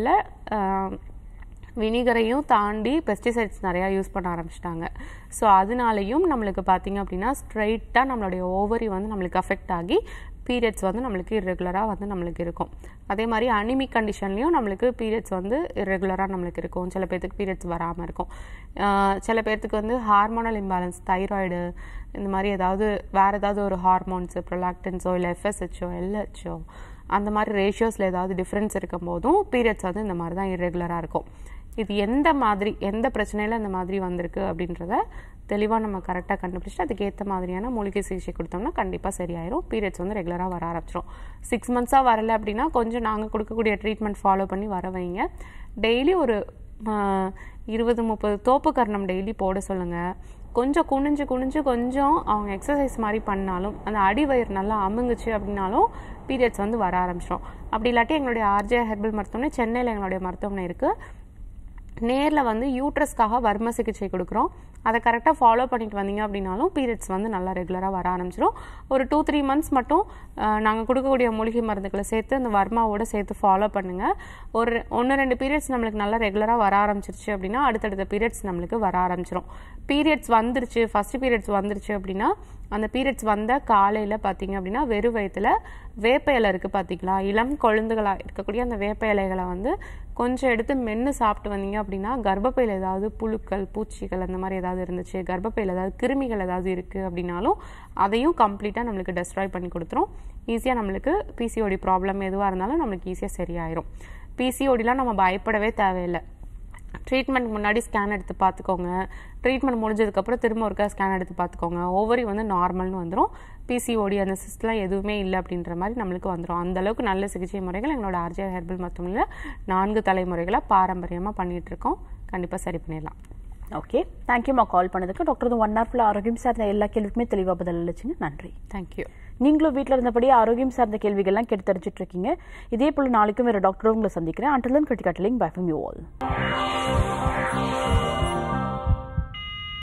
லெவலில் வினிகரையும் தாண்டி பெஸ்டிசைட்ஸ் நிறையா யூஸ் பண்ண ஆரம்பிச்சிட்டாங்க ஸோ அதனாலையும் நம்மளுக்கு பார்த்தீங்க அப்படின்னா ஸ்ட்ரைட்டாக நம்மளுடைய ஓவரி வந்து நம்மளுக்கு அஃபெக்ட் ஆகி பீரியட்ஸ் வந்து நம்மளுக்கு இர்ரெகுலராக வந்து நம்மளுக்கு இருக்கும் அதே மாதிரி அனிமிக் கண்டிஷன்லேயும் நம்மளுக்கு பீரியட்ஸ் வந்து இர்ரெகுலராக நம்மளுக்கு இருக்கும் சில பேர்த்துக்கு பீரியட்ஸ் வராமல் இருக்கும் ஆஹ் சில பேர்த்துக்கு வந்து ஹார்மோனல் இம்பேலன்ஸ் தைராய்டு இந்த மாதிரி ஏதாவது வேறு ஏதாவது ஒரு ஹார்மோன்ஸு ப்ரொலாக்டன்ஸோ இல்லை எஃப்எஸ்ஹெச்சோ எல்ஹெச்சோ அந்த மாதிரி ரேஷியோஸில் ஏதாவது டிஃப்ரென்ஸ் இருக்கும் போதும் பீரியட்ஸ் வந்து இந்த மாதிரி தான் இர்ரெகுலராக இருக்கும் இது எந்த மாதிரி எந்த பிரச்சனையில் இந்த மாதிரி வந்திருக்கு அப்படின்றத தெளிவாக நம்ம கரெக்டாக கண்டுபிடிச்சிட்டு அதுக்கு ஏற்ற மாதிரியான மூலிகை சிகிச்சை கொடுத்தோம்னா கண்டிப்பாக சரியாயிரும் பீரியட்ஸ் வந்து ரெகுலராக வர ஆரம்பிச்சிடும் சிக்ஸ் மந்த்ஸாக வரல அப்படின்னா கொஞ்சம் நாங்கள் கொடுக்கக்கூடிய ட்ரீட்மெண்ட் ஃபாலோ பண்ணி வர வைங்க டெய்லி ஒரு ஆஹ், இருபது முப்பது தோப்பு கர்ணம் டெய்லி போட சொல்லுங்கள் கொஞ்சம் குனிஞ்சு குனிஞ்சு கொஞ்சம் அவங்க எக்ஸசைஸ் மாதிரி பண்ணாலும் அந்த அடிவயிறு நல்லா அமுங்குச்சு அப்படின்னாலும் பீரியட்ஸ் வந்து வர ஆரம்பிச்சிடும் அப்படி இல்லாட்டி எங்களுடைய ஆர்ஜே ஹெர்பல் மருத்துவமனை சென்னையில் எங்களுடைய மருத்துவமனை இருக்குது நேரில் வந்து யூட்ரஸ்க்காக வர்ம சிகிச்சை கொடுக்குறோம் அதை கரெக்டாக ஃபாலோ பண்ணிட்டு வந்தீங்க அப்படின்னாலும் பீரியட்ஸ் வந்து நல்லா ரெகுலராக வர ஆரம்பிச்சிடும் ஒரு டூ த்ரீ மந்த்ஸ் மட்டும் நாங்கள் கொடுக்கக்கூடிய மூலிகை மருந்துகளை சேர்த்து அந்த வர்மாவோட சேர்த்து ஃபாலோ பண்ணுங்கள் ஒரு ஒன்று ரெண்டு பீரியட்ஸ் நம்மளுக்கு நல்லா ரெகுலராக வர ஆரம்பிச்சிருச்சு அப்படின்னா அடுத்தடுத்த பீரியட்ஸ் நம்மளுக்கு வர ஆரம்பிச்சிடும் பீரியட்ஸ் வந்துருச்சு ஃபர்ஸ்ட் பீரியட்ஸ் வந்துருச்சு அப்படின்னா அந்த பீரியட்ஸ் வந்த காலையில் பார்த்தீங்க அப்படின்னா வெறும் வயிற்றுல வேப்ப இலை இருக்குது பார்த்தீங்களா இளம் கொழுந்துகளாக இருக்கக்கூடிய அந்த வேப்ப இலைகளை வந்து கொஞ்சம் எடுத்து மென்று சாப்பிட்டு வந்தீங்க அப்படின்னா கர்ப்பப்பையில் ஏதாவது புழுக்கள் பூச்சிகள் அந்த மாதிரி ஏதாவது இருந்துச்சு கர்ப்பப்பையில் ஏதாவது கிருமிகள் ஏதாவது இருக்குது அப்படின்னாலும் அதையும் கம்ப்ளீட்டாக நம்மளுக்கு டெஸ்ட்ராய் பண்ணி கொடுத்துரும் ஈஸியாக நம்மளுக்கு பிசிஓடி ப்ராப்ளம் எதுவாக இருந்தாலும் நம்மளுக்கு ஈஸியாக சரியாயிரும் பிசிஓடிலாம் நம்ம பயப்படவே தேவையில்லை ட்ரீட்மெண்ட் முன்னாடி ஸ்கேன் எடுத்து பார்த்துக்கோங்க ட்ரீட்மெண்ட் முடிஞ்சதுக்கப்புறம் திரும்ப ஒருக்கா ஸ்கேன் எடுத்து பார்த்துக்கோங்க ஓவரி வந்து நார்மல்னு வந்துடும் பிசிஓடி அந்த சிஸ்ட்லாம் எதுவுமே இல்லை அப்படின்ற மாதிரி நம்மளுக்கு வந்துடும் அந்த அளவுக்கு நல்ல சிகிச்சை முறைகள் எங்களோட ஆர்ஜே ஹெர்பல் மருத்துவமனையில் நான்கு தலைமுறைகளாக பாரம்பரியமாக பண்ணிட்டு இருக்கோம் கண்டிப்பாக சரி பண்ணிடலாம் ஓகே தேங்க்யூமா கால் பண்ணதுக்கு டாக்டர் ஒன் ஹவர் ஃபுல்லாக ஆரோக்கியம் சார்ந்த எல்லா கேள்விக்குமே தெளிவாக பதில் அளிச்சிங்க நன்றி தேங்க்யூ நீங்களும் வீட்டில் இருந்தபடியே ஆரோக்கியம் சார்ந்த கேள்விகள்லாம் கேட்டு தெரிஞ்சுட்டு இருக்கீங்க இதே போல் நாளைக்கும் வேறு டாக்டரும் உங்களை சந்திக்கிறேன் அண்டர்லன் கிரிட்டிகட்லிங் பை ஃப்ரம் யூ ஆல்